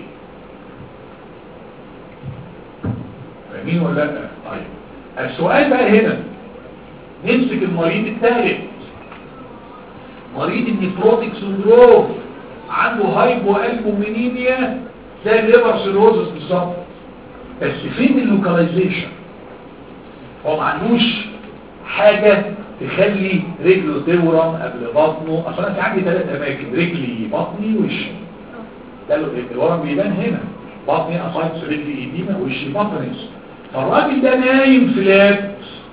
Speaker 1: فاهمين ولا لا طيب السؤال بقى هنا نمسك المريض الثالث مريض النيفروتيك سندروم عنده هايبو البومينيميا زي الليفر سيروزس بالظبط بس فين اللوكاليزيشن هو ما عندوش حاجة تخلي رجله تورم قبل بطنه اصلا انا في عندي ثلاث اماكن رجلي بطني وشي ده الورم بيبان هنا بطني اسايتس رجلي ايديما وشي بطنس فالراجل ده نايم فلات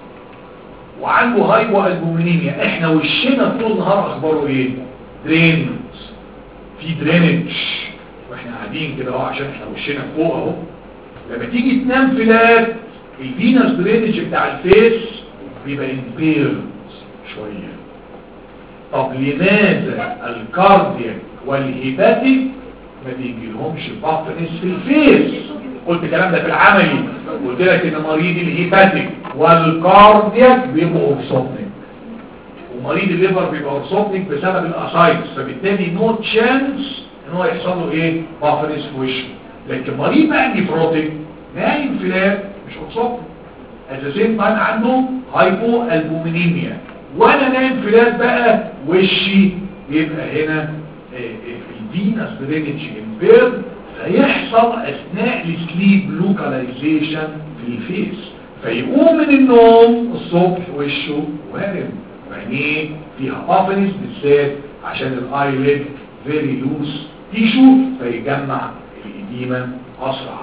Speaker 1: وعنده هايبو البومينيميا احنا وشنا طول النهار اخباره ايه درينز في درينج واحنا قاعدين كده اهو عشان احنا وشنا فوق اهو لما تيجي تنام فلات الفينس درينج بتاع الفيس بيبقى امبيرد شوية طب لماذا الكاردياك والهيباتيك ما بيجيلهمش بطنس في الفيس قلت الكلام ده في العملي قلت لك ان مريض الهيباتيك والكاردياك بيبقوا اورسوبنيك ومريض الليفر بيبقى اورسوبنيك بسبب الاسايتس فبالتالي نو تشانس ان هو يحصل له ايه بافرس في وشه لكن مريض بقى نيفروتيك نايم فلات مش اورسوبنيك اساسين بقى عنده هايبو البومينيميا وانا نايم فلات بقى وشي يبقى هنا الفينس درينج امبيرد فيحصل اثناء السليب لوكاليزيشن في الفيس فيقوم من النوم الصبح وشه وارم وعينيه فيها بافنس بالذات عشان الايلid فيري لوس تيشو فيجمع الإديمة أسرع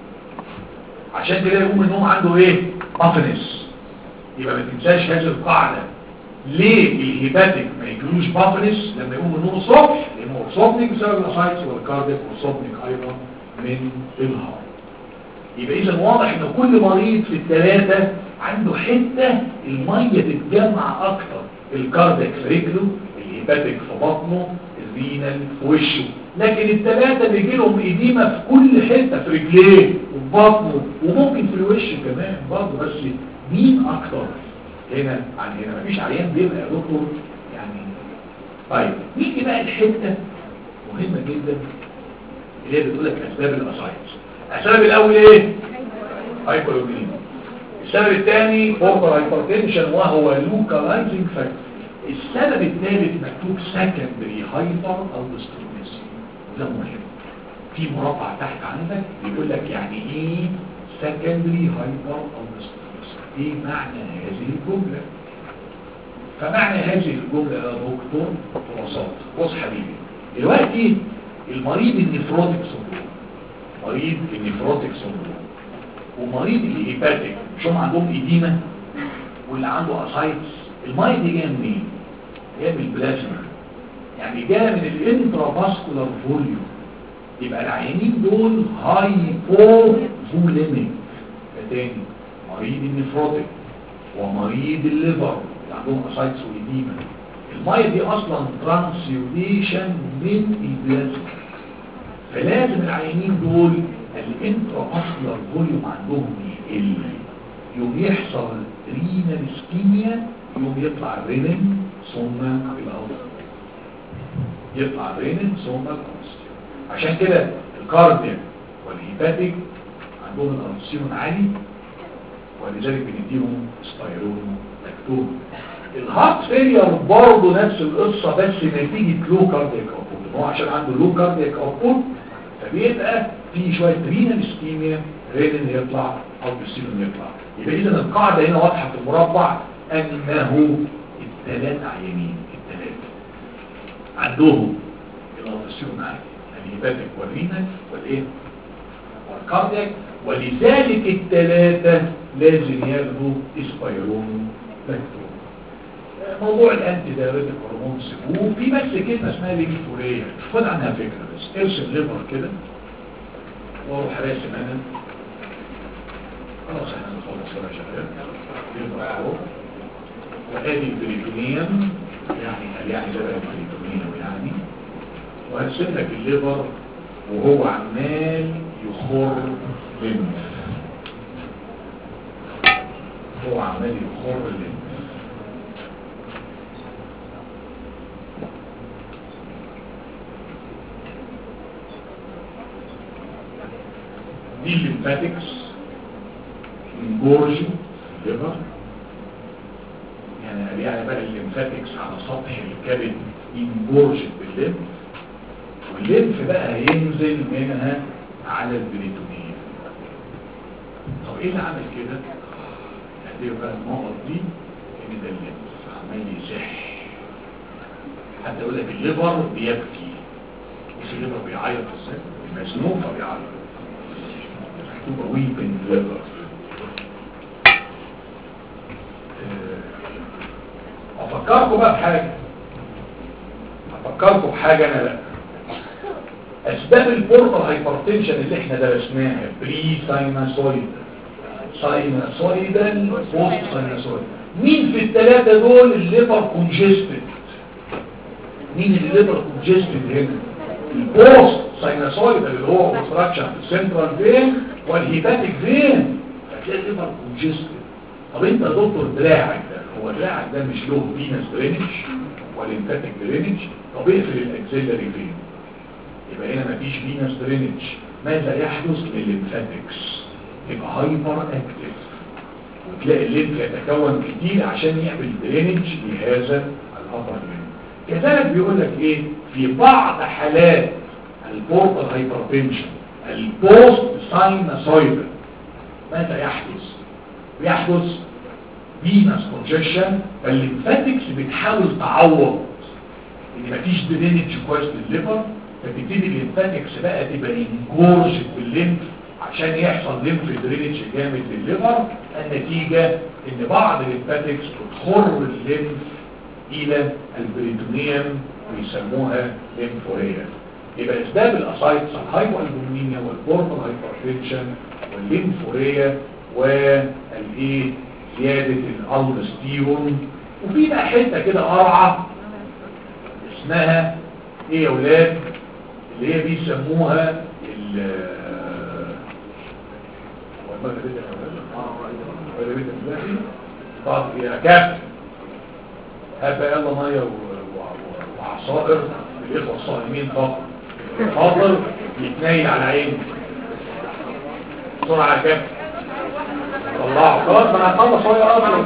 Speaker 1: عشان كده يقوم من النوم عنده ايه بافنس يبقى ما تنساش هذه القاعدة ليه الهيباتيك ما يجيلوش بافنس لما يقوم من النوم الصبح لانه اورسوبنيك بسبب الاسايتس والكارديك اورسوبنيك ايضا من الهارت يبقى اذا واضح ان كل مريض في الثلاثة عنده حتة المية تتجمع اكتر الكارديك في رجله الهيباتيك في بطنه الرينال في وشه لكن الثلاثة بيجي لهم إديمة في كل حتة في رجليه وفي بطنه وممكن في الوش كمان برضه بس مين أكتر هنا عن هنا مفيش عيان بيبقى يا دكتور يعني طيب نيجي بقى الحتة مهمة جدا اللي هي بتقول لك أسباب الأسايتس السبب الأول إيه؟ هايبولوجين السبب الثاني فورتر هايبرتنشن وهو لوكالايزنج فاكتور السبب الثالث مكتوب سكندري هايبر او ديستريس وده مهم في مربع تحت عندك بيقول لك يعني ايه سكندري هايبر او ديستريس ايه معنى هذه الجملة فمعنى هذه الجملة يا دكتور ببساطة بص حبيبي دلوقتي المريض النفروتيك سندروم مريض النفروتيك سندروم ومريض الهيباتيك مش هم عندهم ايديما واللي عنده اسايتس المية دي جايه منين؟ جايه من البلازما يعني جايه من الانترافاسكولار فوليوم يبقى العيانين دول هايبو فوليميك تاني مريض النفروتيك ومريض الليفر اللي عندهم اسايتس وإديما المية دي اصلا ترانسيوديشن من البلازما فلازم العيانين دول الانترافاسكولار فوليوم عندهم يقل يوم يحصل رينال اسكيميا يوم يطلع الرينين ثم الأوسط يطلع الرينين ثم الأوسط عشان كده الكاردياك والهيباتيك عندهم الألسيون عالي ولذلك بنديهم ستايرون لاكتون الهارت فيلير برضه نفس القصة بس نتيجة لو كاردياك اوبوت هو عشان عنده لو كاردياك اوبوت فبيبقى في شوية رينال اسكيميا رينين يطلع او بيستيرون يطلع يبقى اذا القاعدة هنا واضحة في المربع انه الثلاث عيانين الثلاثة عندهم الالتسيون عالي الهيباتيك والرينال والايه كاردياك ولذلك الثلاثة لازم ياخدوا اسبايرون لاكتون موضوع الانتي دايريتك هرمون سيبوه في بس كلمه اسمها ليمفوريه خد عنها فكره بس ارسم ليفر كده واروح راسم انا خلاص احنا نخلص كده شغال ليفر اهو وادي البريتونيوم يعني يعني ده بقى البريتونيوم يعني وهرسم لك الليفر وهو عمال يخر لمف هو عمال يخر لمف دي الليمفاتكس انجورجي ليفر يعني يعني بقى الليمفاتكس على سطح الكبد انجورجي بالليمف والليمف بقى هينزل منها على البريتونية طب ايه اللي عمل كده هديه بقى النقط دي ان ده الليمف عمال يزح حتى يقول لك الليفر بيبكي مش الليفر بيعيط ازاي مزنوق فبيعيط مكتوبه ويبن ليفر افكركم بقى بحاجه افكركم بحاجه انا لا اسباب البورتال هايبرتنشن اللي احنا درسناها بري سايناسويد سايناسويدال بوست سايناسويد مين في الثلاثه دول الليفر كونجستد مين الليفر كونجستد هنا البوست سايناسويدال اللي هو اوبستراكشن في السنترال فين والهيباتيك فين هتلاقي الليفر كونجستد طب انت يا دكتور دراعك ده هو دراعك ده مش له فينس درينج ولا ليمفاتيك درينج طب اقفل الاكسيلري فين يبقى هنا مفيش فينس درينج ماذا يحدث للليمفاتكس يبقى هايبر اكتف وتلاقي الليمف يتكون كتير عشان يعمل درينج لهذا الابر كذلك بيقول لك ايه في بعض حالات البورتال هايبرتنشن البوست ساينوسويدال ماذا يحدث بيحدث فينس كونجكشن فالليمفاتكس بتحاول تعوض ان مفيش درينج كويس للليفر فتبتدي الليمفاتكس بقى تبقى انجورجت بالليمف عشان يحصل ليمف درينج جامد للليفر النتيجة ان بعض الليمفاتكس بتخر الليمف الى البريتونيوم ويسموها ليمفوريا يبقى اسباب الاسايتس الهايبوالبومينيا والبورتال هايبرتنشن والليمفوريا والايه زيادة الالدستيرون وفي بقى حتة كده قرعة اسمها ايه يا ولاد اللي هي بيسموها ال بعض فيها كابتن هبقى يلا ميه وعصائر الاخوه الصائمين فقط خاطر يتنيل على عيني بسرعه يا كابتن طلعوا خلاص ما انا هخلص هو اصلا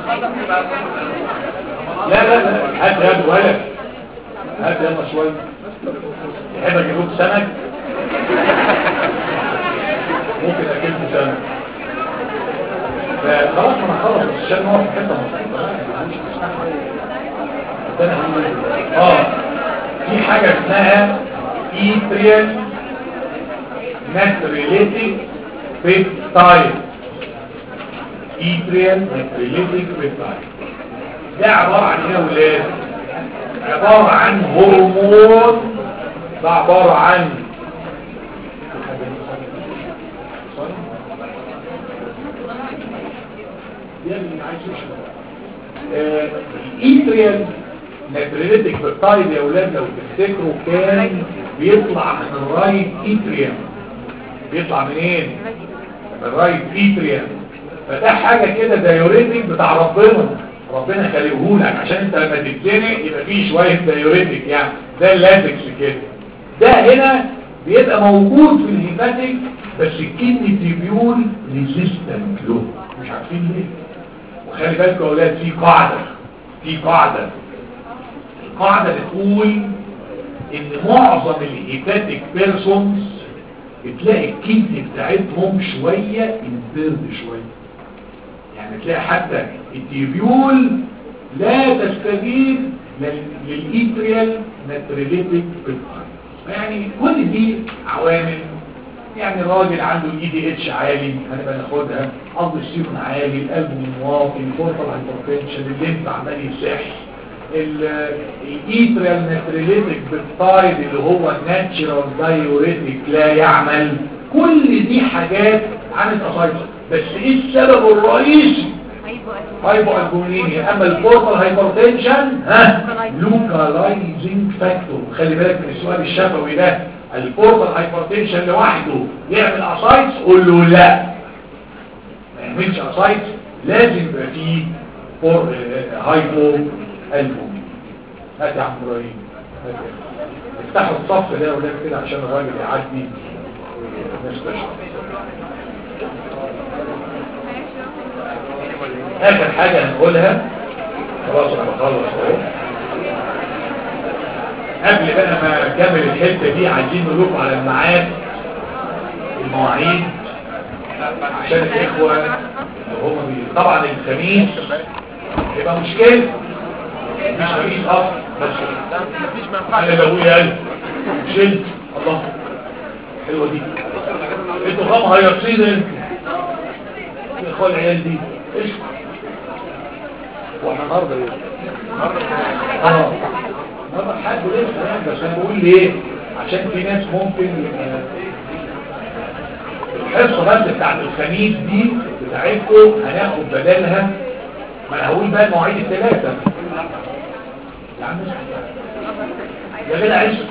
Speaker 1: لا لا لا هات هات ولد هات يلا شويه تحب اجيب لك سمك ممكن اكلت سمك فخلاص ما انا خلص عشان نقف في حته مظبوطه اه في حاجه اسمها ايتريال ناتريليتيك بيبتايد ايتريال ناتريليتيك بيبتايد ده عباره عن ايه يا ولاد عباره عن هرمون ده عباره عن الايتريال ناتريليتيك بيبتايد يا اولاد لو تفتكروا كان بيطلع من الرايت ايتريم بيطلع منين من الرايت ايتريم فده حاجه كده دايوريتك بتاع ربنا ربنا خليهولك عشان انت لما تتزنق يبقى فيه شويه دايوريتك يعني ده اللاتكس كده ده هنا بيبقى موجود في الهيباتيك بس الكدني تيبيول ريزيستنت له مش عارفين ليه وخلي بالك يا اولاد في قاعده في قاعده القاعده بتقول ان معظم الهيباتيك بيرسونز بتلاقي الكدني بتاعتهم شويه انفيرد شويه يعني تلاقي حتى التيبيول لا تستجيب للايتريال ناتريليتيك بيبتايد يعني كل دي عوامل يعني راجل عنده الاي دي اتش عالي هنبقى ناخدها قلب السيون عالي القلب منواطي الفورتال هايبرتنشن الليمف عمال يسح الايتريال ناتريليتك بالتايد اللي هو ناتشرال دايوريتك لا يعمل كل دي حاجات عن الاسايتس بس ايه السبب الرئيسي هايبو البومينيميا اما الفورتال هايبرتنشن ها لوكالايزنج فاكتور خلي بالك من السؤال الشفوي ده الفورتال هايبرتنشن لوحده يعمل اسايتس قول له لا ما يعملش اسايتس لازم يبقى فيه فور هايبو البومينيميا هات يا عم ابراهيم هات يا أخي. افتحوا الصف ده يا ولاد كده عشان الراجل يعدي نستشعر اخر حاجة هنقولها خلاص انا بخلص اهو قبل بقى ما اكمل الحتة دي عايزين نقول على الميعاد المواعيد عشان الاخوة اللي هم بي... طبعا الخميس يبقى مشكلة مش خميس اصلا بس
Speaker 2: مفيش
Speaker 1: انا
Speaker 2: منفعة
Speaker 1: ابويا قال شلت الله حلوة دي انتوا خام هيصين انتوا يا اخوة العيال دي ايش
Speaker 2: واحنا النهارده ايه؟
Speaker 1: اه مرة حد لسه يعني بس انا بقول ليه عشان في ناس ممكن آه، الحصة بس بتاعت الخميس دي بتاعتكم هناخد بدلها ما انا هقول بقى المواعيد الثلاثة يا عم اسكت. يا جدع اسكت.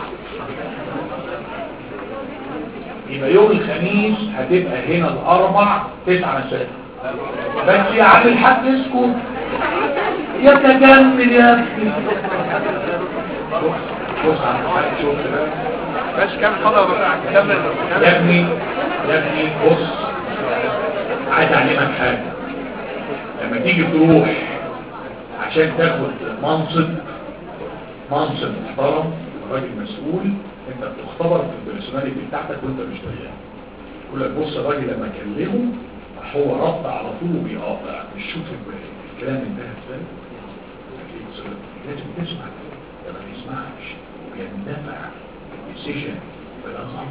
Speaker 1: يبقى يوم الخميس هتبقى هنا الاربع تسعة مساء بس يا عم الحاج اسكت يتجمل يا ابني بص بص على الحاج شوف بقى
Speaker 2: ماشي كام خطوة بقى كمل
Speaker 1: يا ابني يا ابني بص عايز اعلمك حاجه لما تيجي تروح عشان تاخد منصب منصب محترم راجل مسؤول انت بتختبر في البرسوناليتي بتاعتك وانت مش دريان يقول لك بص الراجل لما كلمه راح هو رد على طول وبيقاطع مش شوف ال- الكلام انتهى ازاي لازم تسمع ده ما بيسمعش ويندفع الديسيجن بالأنظام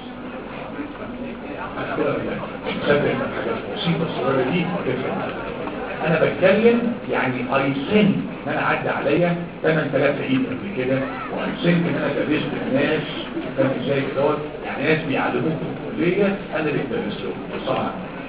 Speaker 1: انا بتكلم يعني اي سن ان انا عدى عليا 8000 عيد قبل كده واي سن ان انا درست الناس فاهم ازاي دوت يعني ناس بيعلموك في الكليه انا اللي بدرس لهم بصراحه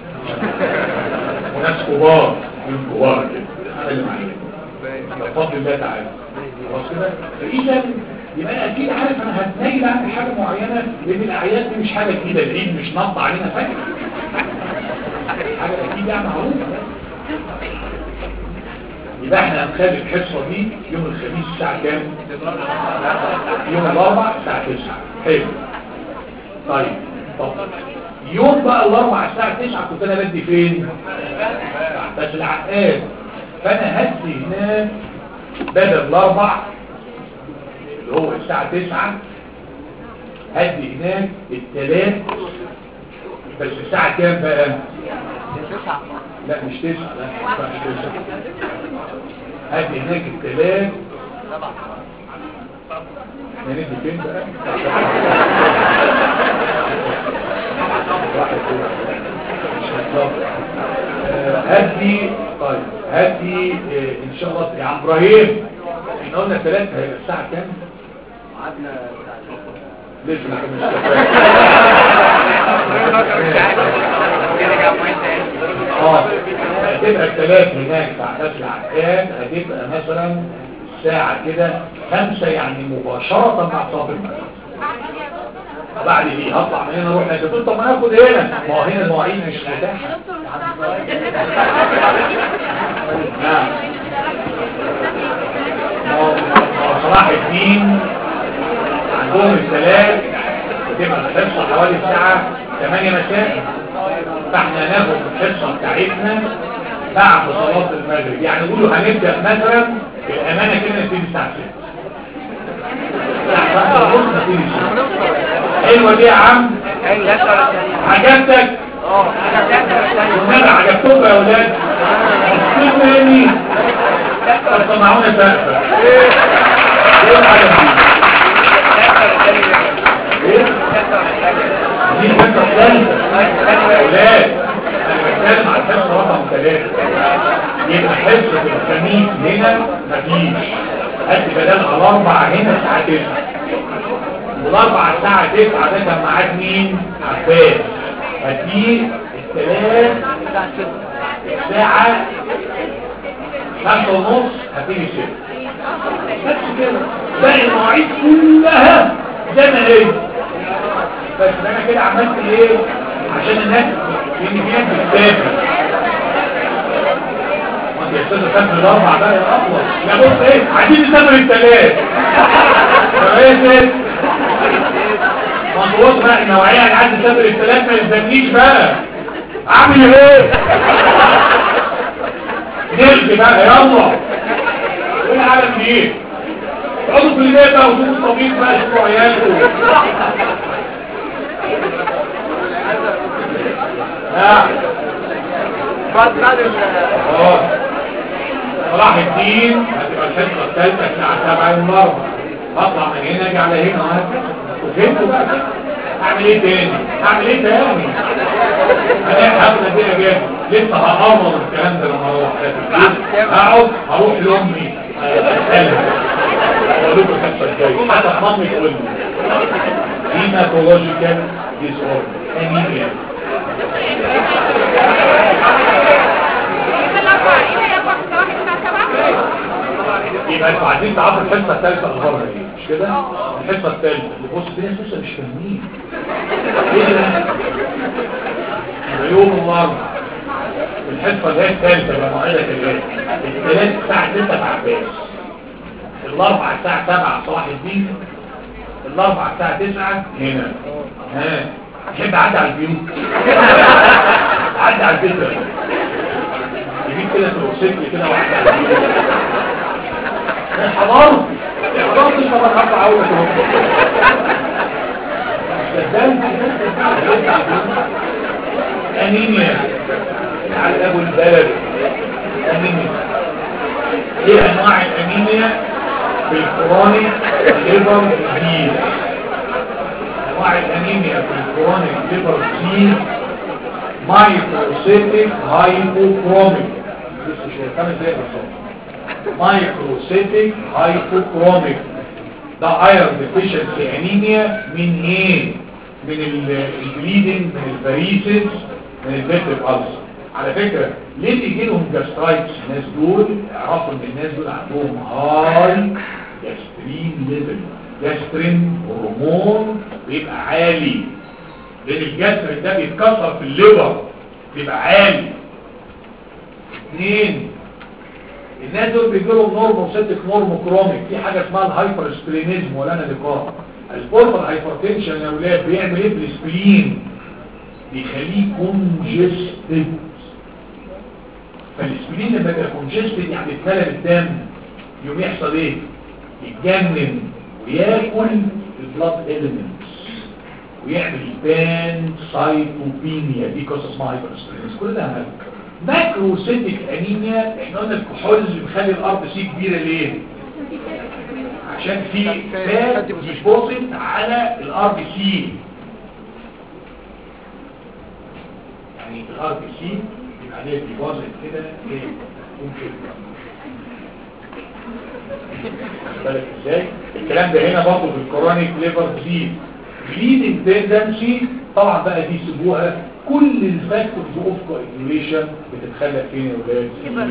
Speaker 1: وناس كبار من كبار كده انا اللي معلمهم بفضل الله تعالى خلاص كده فاذا يبقى انا اكيد عارف انا هتنيل اعمل حاجه معينه لان الاعياد دي مش حاجه جديده العيد مش نط علينا فجاه حاجه اكيد يعني معروفه يبقى احنا هنخلي الحصه دي يوم الخميس الساعه كام يوم الاربع الساعه 9 حلو طيب طب يوم بقى الاربع الساعه 9 كنت انا بدي فين بس العقاد فانا هدي هناك بدل الاربع اللي هو الساعة تسعة هدي هناك التلات بس الساعة كام بقى؟ لا مش تسعة لا لا، مش تسعة هدي هناك التلات احنا ندي فين بقى؟ واحد كده. مش بالظبط. آه، هدي طيب هدي آه، ان شاء الله يا عم ابراهيم احنا قلنا ثلاثة هيبقى الساعة كام؟ لسه ما كناش اه هتبقى الثلاث هناك ساعات العقاد هتبقى مثلا ساعة كده خمسة يعني مباشرة مع صاحب المكان بعد دي هطلع من هنا اروح هنا طب ما ناخد هنا ما هو هنا المواعيد مش متاحة نعم ما هو ما هو صلاح الدين عندهم الثلاث بتبقى الحصة حوالي الساعة 8 مساء فاحنا ناخد الحصة بتاعتنا بعد صلاة المغرب يعني نقولوا هنبدأ مثلا بالأمانة كده نبتدي الساعة 6 الساعة 5 ونص نبتدي الساعة حلوة دي يا عم عجبتك والنبي عجبتكم يا ولاد مبسوط مني طب سمعونا سقفة ايه العجب دي؟ ايه؟ دي فكرة مفيش هات بدل على الاربع هنا الساعه 9 والاربع الساعه 9 ده كان معاك مين عباس هتيجي الثلاث الساعه خمسة ونص هتيجي ستة بس كده باقي المواعيد كلها زي ما هي بس انا كده عملت ايه عشان الناس لان في ناس بتسافر وانت يا استاذ سافر الاربع بقى يا اطول يا بص ايه عايزين نسافر الثلاث يا ايه ما انت بص بقى النوعيه انا عايز اسافر الثلاث ما يلزمنيش بقى اعمل ايه نرجع بقى يلا ايه العالم دي ايه اقعدوا في البيت بقى وشوفوا الطبيب بقى شوفوا عيالكم ها
Speaker 2: بعد بعد ال
Speaker 1: اه صلاح الدين هتبقى الحصه الثالثه الساعه 7 يوم الاربعاء هطلع من هنا اجي على هنا وهكذا وفهمتوا بقى كده اعمل ايه تاني اعمل ايه تاني انا حفله دي اجازه لسه هقرر الكلام ده لما اروح هقعد هروح لامي اسالها اقول لكم الحصه الجايه حتى مامي تقول لي هيماتولوجيكال ديس اوردر انيميا يبقى انتوا عايزين تعرفوا الحصه الثالثه اخبارها ايه مش كده الحصه الثالثه اللي بص في ناس لسه مش فاهمين ايه ده يبقى يوم الاربعاء الحصه اللي هي الثالثه بقى موعدها كده الثلاث الساعه 6 في عباس الاربعاء الساعه 7 صلاح الدين الاربعاء الساعه 9 هنا ها تحب اعدي على البيوت اعدي على البيت ده. يجيب كده تروسيكل كده واحده على البيوت حضرت حضرت مش بخاف عاوز انيميا على ابو البلد انيميا ايه انواع الانيميا في الكرونيك ليفر ديزيز انواع الانيميا في الكرونيك ليفر ديزيز مايكروسيتيك هايبوكروميك لسه شويه خمس دقايق بالظبط مايكروسيتيك هايبوكروميك ده ايرون ديفيشنسي انيميا من ايه من البليدنج من الفاريسز من البيتريك ألسر على فكرة ليه بيجي لهم جاسترايتس الناس دول اعرفوا ان الناس دول عندهم هاي جاسترين ليفل جاسترين هرمون بيبقى عالي لان الجاسترين ده بيتكسر في الليفر بيبقى عالي اثنين الناس دول بيجي لهم نورموسيتك نورموكروميك في حاجه اسمها الهايبر سبلينيزم ولا انا لقاء البورتال هايبرتنشن يا اولاد بيعمل ايه في السبلين بيخليه كونجستد فالسبلين لما يبقى كونجستد يعني اتملى بالدم يوم يحصل ايه يتجنن وياكل البلاد اليمنتس ويعمل بان سايتوبينيا دي قصه اسمها هايبر سبلينيزم كل ده هنالك ماكروسيتك انيميا احنا قلنا الكحول اللي بيخلي الارض سي كبيره ليه عشان في فات ديبوزيت على الار بي سي يعني الار بي سي يبقى عليه ديبوزيت كده ايه ممكن بالك ازاي الكلام ده هنا برضه في الكورونيك ليفر ديزيز بليدنج تندنسي طبعا بقى دي سيبوها كل الفاكتورز اوف كوagulation بتتخلق فين يا ولاد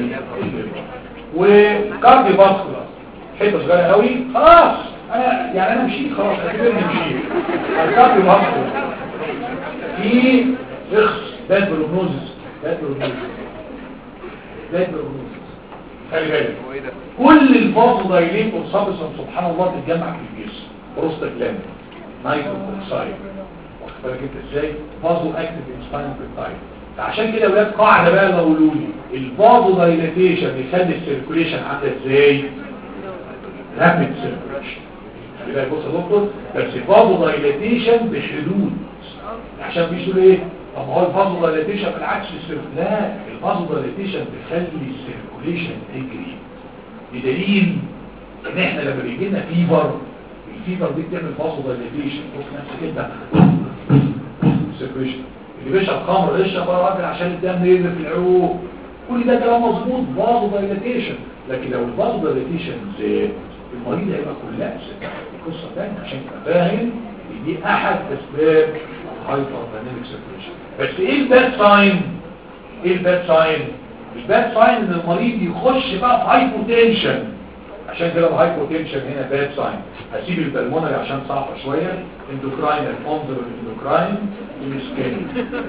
Speaker 1: وكارديو فاسكولار حته صغيره قوي خلاص انا يعني انا مشيت خلاص اعتبرني مشيت الكارديو فاسكولار في اخس باد بروجنوزس باد بروجنوزس باد بروجنوزس خلي بالك
Speaker 2: هو ايه ده
Speaker 1: كل الفازو دايليت والسابسون سبحان الله تتجمع في الجسم بروستاجلاند نايتروس اوكسايد واخد بالك انت ازاي فازو اكتيف انسباين بيبتايد فعشان كده يا ولاد قاعده بقى لو قولوا لي الفازو دايليتيشن يخلي السيركوليشن عامله ازاي رابيد سيركوليشن خلي بالك بص يا دكتور بس الفازو دايليتيشن بحدود عشان بيقولوا ايه طب هو الفازو دايليتيشن بالعكس السيرك- لا الفازو دايليتيشن بيخلي السيركوليشن تجري بدليل ان احنا لما بيجي لنا فيفر الفيفر دي بتعمل فازو دايليتيشن بص نفسك انت سيركوليشن اللي بيشرب خمر يشرب بقى راجل عشان الدم ينزل في العروق كل ده كلام مظبوط فازو دايليتيشن لكن لو الباز دايليتيشن زاد المريض هيبقى كولابس قصه ثانيه عشان تبقى فاهم ان دي احد اسباب الهايبر دايناميك سيركيشن بس ايه الباد ساين ايه الباد ساين الباد ساين ان المريض يخش بقى في هايبوتنشن عشان كده الهايبوتنشن هنا باد ساين هسيب البلمونري عشان صعبه شويه اندوكراين انظر الاندوكراين الاسكان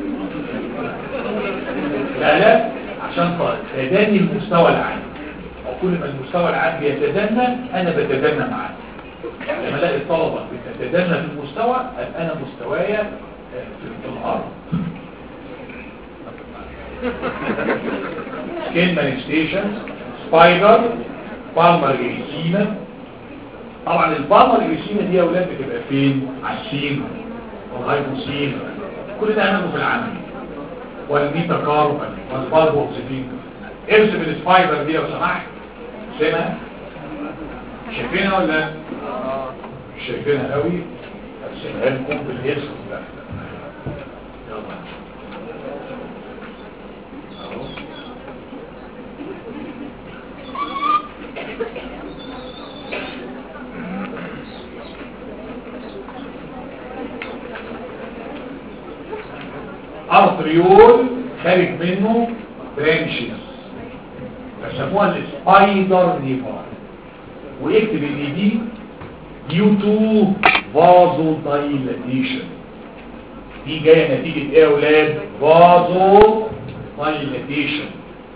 Speaker 1: لا لا عشان تداني المستوى العام او كل ما المستوى العام بيتدنى انا بتدنى معاه لما الاقي الطلبه بتتدنى في المستوى ابقى انا مستوايا في الارض سكين مانيستيشن سبايدر بالمر إريسينا طبعا البالمر إريسينا دي يا اولاد بتبقى فين على السين والهايبوسين كل ده عمله في العمل والميتا كاربون والبالبوكسفين ارسم السبايدر دي لو سمحت سمع شايفينها ولا مش شايفينها قوي ارسمها لكم بالاسم ده يلا اهو ارتريول خارج منه برانشز فسموها السبايدر نيفار واكتب ان دي due to vasodilation دي جايه نتيجه ايه يا اولاد vasodilation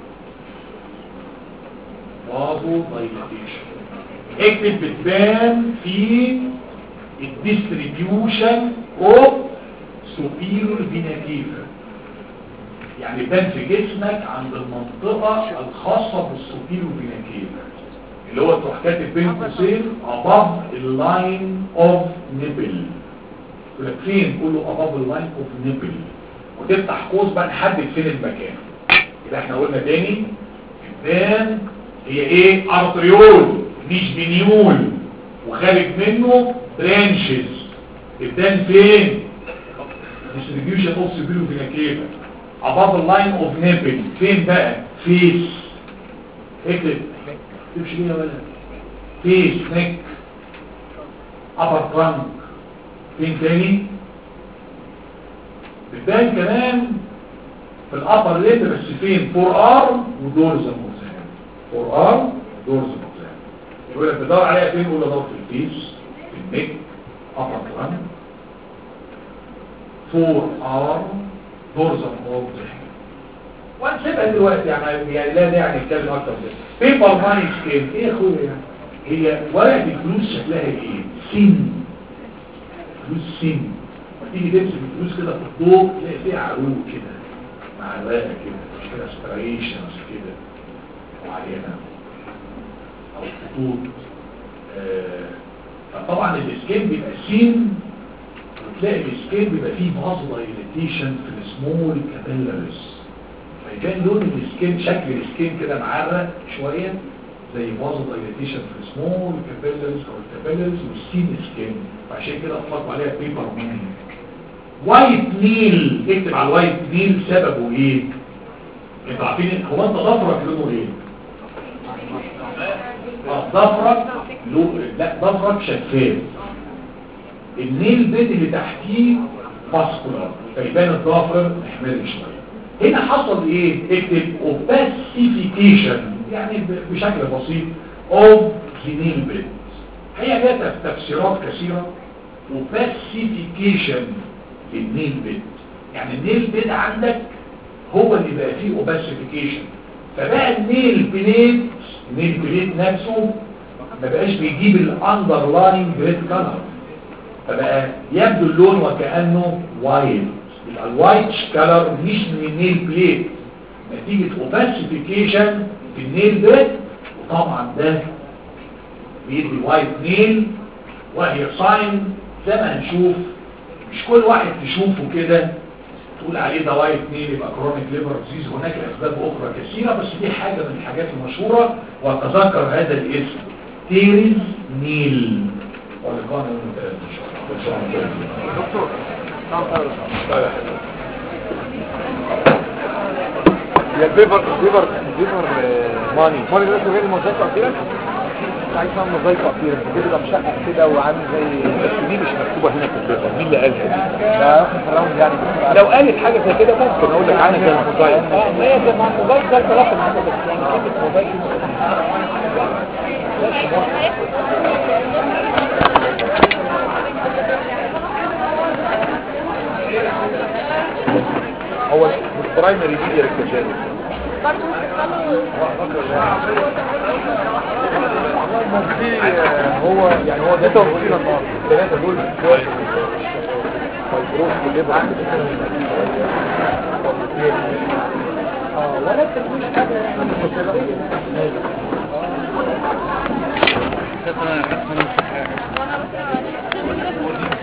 Speaker 1: vasodilation اكتب بتبان في الديستريبيوشن اوف superior vena cava يعني بان في جسمك عند المنطقة الخاصة بالسوبيرو فينا كيفا اللي هو تروح كاتب بين قوسين above the line of nipple يقول لك فين تقول له above the line of nipple وتفتح قوس بقى نحدد فين المكان يبقى احنا قلنا تاني البان هي ايه ارتريول مش بنيول وخارج منه برانشز البان فين distribution of superior vena cava above the line of nipple فين بقى face اكتب تمشي ليه يا ولد face neck upper trunk فين تاني بتبان كمان في الابر ليب بس فين فور ارم ودورز الموزان فور ارم ودورز الموزان يقول لك بدور عليها فين يقول ادور في الفيس في النك upper trunk فور ار دورز اوف ونسيبها دلوقتي يعني يعني لا داعي نتكلم اكتر من كده بيبر ماني سكيل ايه يا اخويا يعني هي ورقه الفلوس شكلها ايه سن فلوس سن تيجي تمسك الفلوس كده في الضوء تلاقي فيها عروق كده معلقه كده مش كده سبريشنز كده معينه او خطوط آه فطبعا السكين بيبقى سن وتلاقي السكين بيبقى فيه فازو دايليتيشن في السمول كابيلاريز فيبان لون السكين شكل السكين كده معرق شويه زي فازو دايليتيشن في السمول كابيلاريز او الكابيلاريز والسين سكين وعشان كده اطلقوا عليها بيبر ماني وايت نيل اكتب على الوايت نيل سببه ايه انتوا عارفين هو انت ضفرك لونه ايه اه ضفرك لو... لا ضفرك شفاف النيل بيت اللي تحتيه فاسكولار فيبان الضافر محمر شويه هنا حصل ايه اكتب اوباسيفيكيشن يعني ب- بشكل بسيط اوف ذا نيل بيت هي لها تفسيرات كثيره اوباسيفيكيشن للنيل بيت يعني النيل بيت عندك هو اللي بقى فيه اوباسيفيكيشن فبقى النيل بليت النيل بليت نفسه ما بقاش بيجيب الاندرلاين جريد كلر فبقى يبدو اللون وكأنه وايت يبقى الوايت كلر مش من النيل بليت نتيجة اوباسيفيكيشن في النيل بيت وطبعا ده بيدي وايت نيل وهي ساين زي ما هنشوف مش كل واحد تشوفه كده تقول عليه ده وايت نيل يبقى كرونيك ليبر ديزيز هناك اسباب اخرى كثيره بس دي حاجه من الحاجات المشهوره وتذكر هذا الاسم تيريز نيل ولقانا يوم الثلاث ان شاء الله كل سنه وانتم طيبين.
Speaker 2: دكتور نعم خير
Speaker 1: طيب يا حبيبي.
Speaker 2: هي البيفر البيفر البيفر آه، ماني ماني ده اسمه غير الموزايك تأثيرا عايز اعمل موزايك تأثيرا كده بقى مشقق كده وعامل زي
Speaker 1: بس دي مش مكتوبة هنا في البيبر مين اللي قالها دي
Speaker 2: ده واخد في الراوند يعني
Speaker 1: لو قالت حاجة زي كده ممكن اقول لك عنها زي الموبايل
Speaker 2: اه ما هي زي ما الموبايل ده ثلاثة معاك بس يعني كلمة موبايل
Speaker 1: هو البرايمري دي ركزات
Speaker 3: برضه
Speaker 2: في آه، هو يعني هو ده توصيل النهارده الثلاثة دول فايبروس بالليبر اه ولا تكويش حاجة يعني
Speaker 3: وانا بس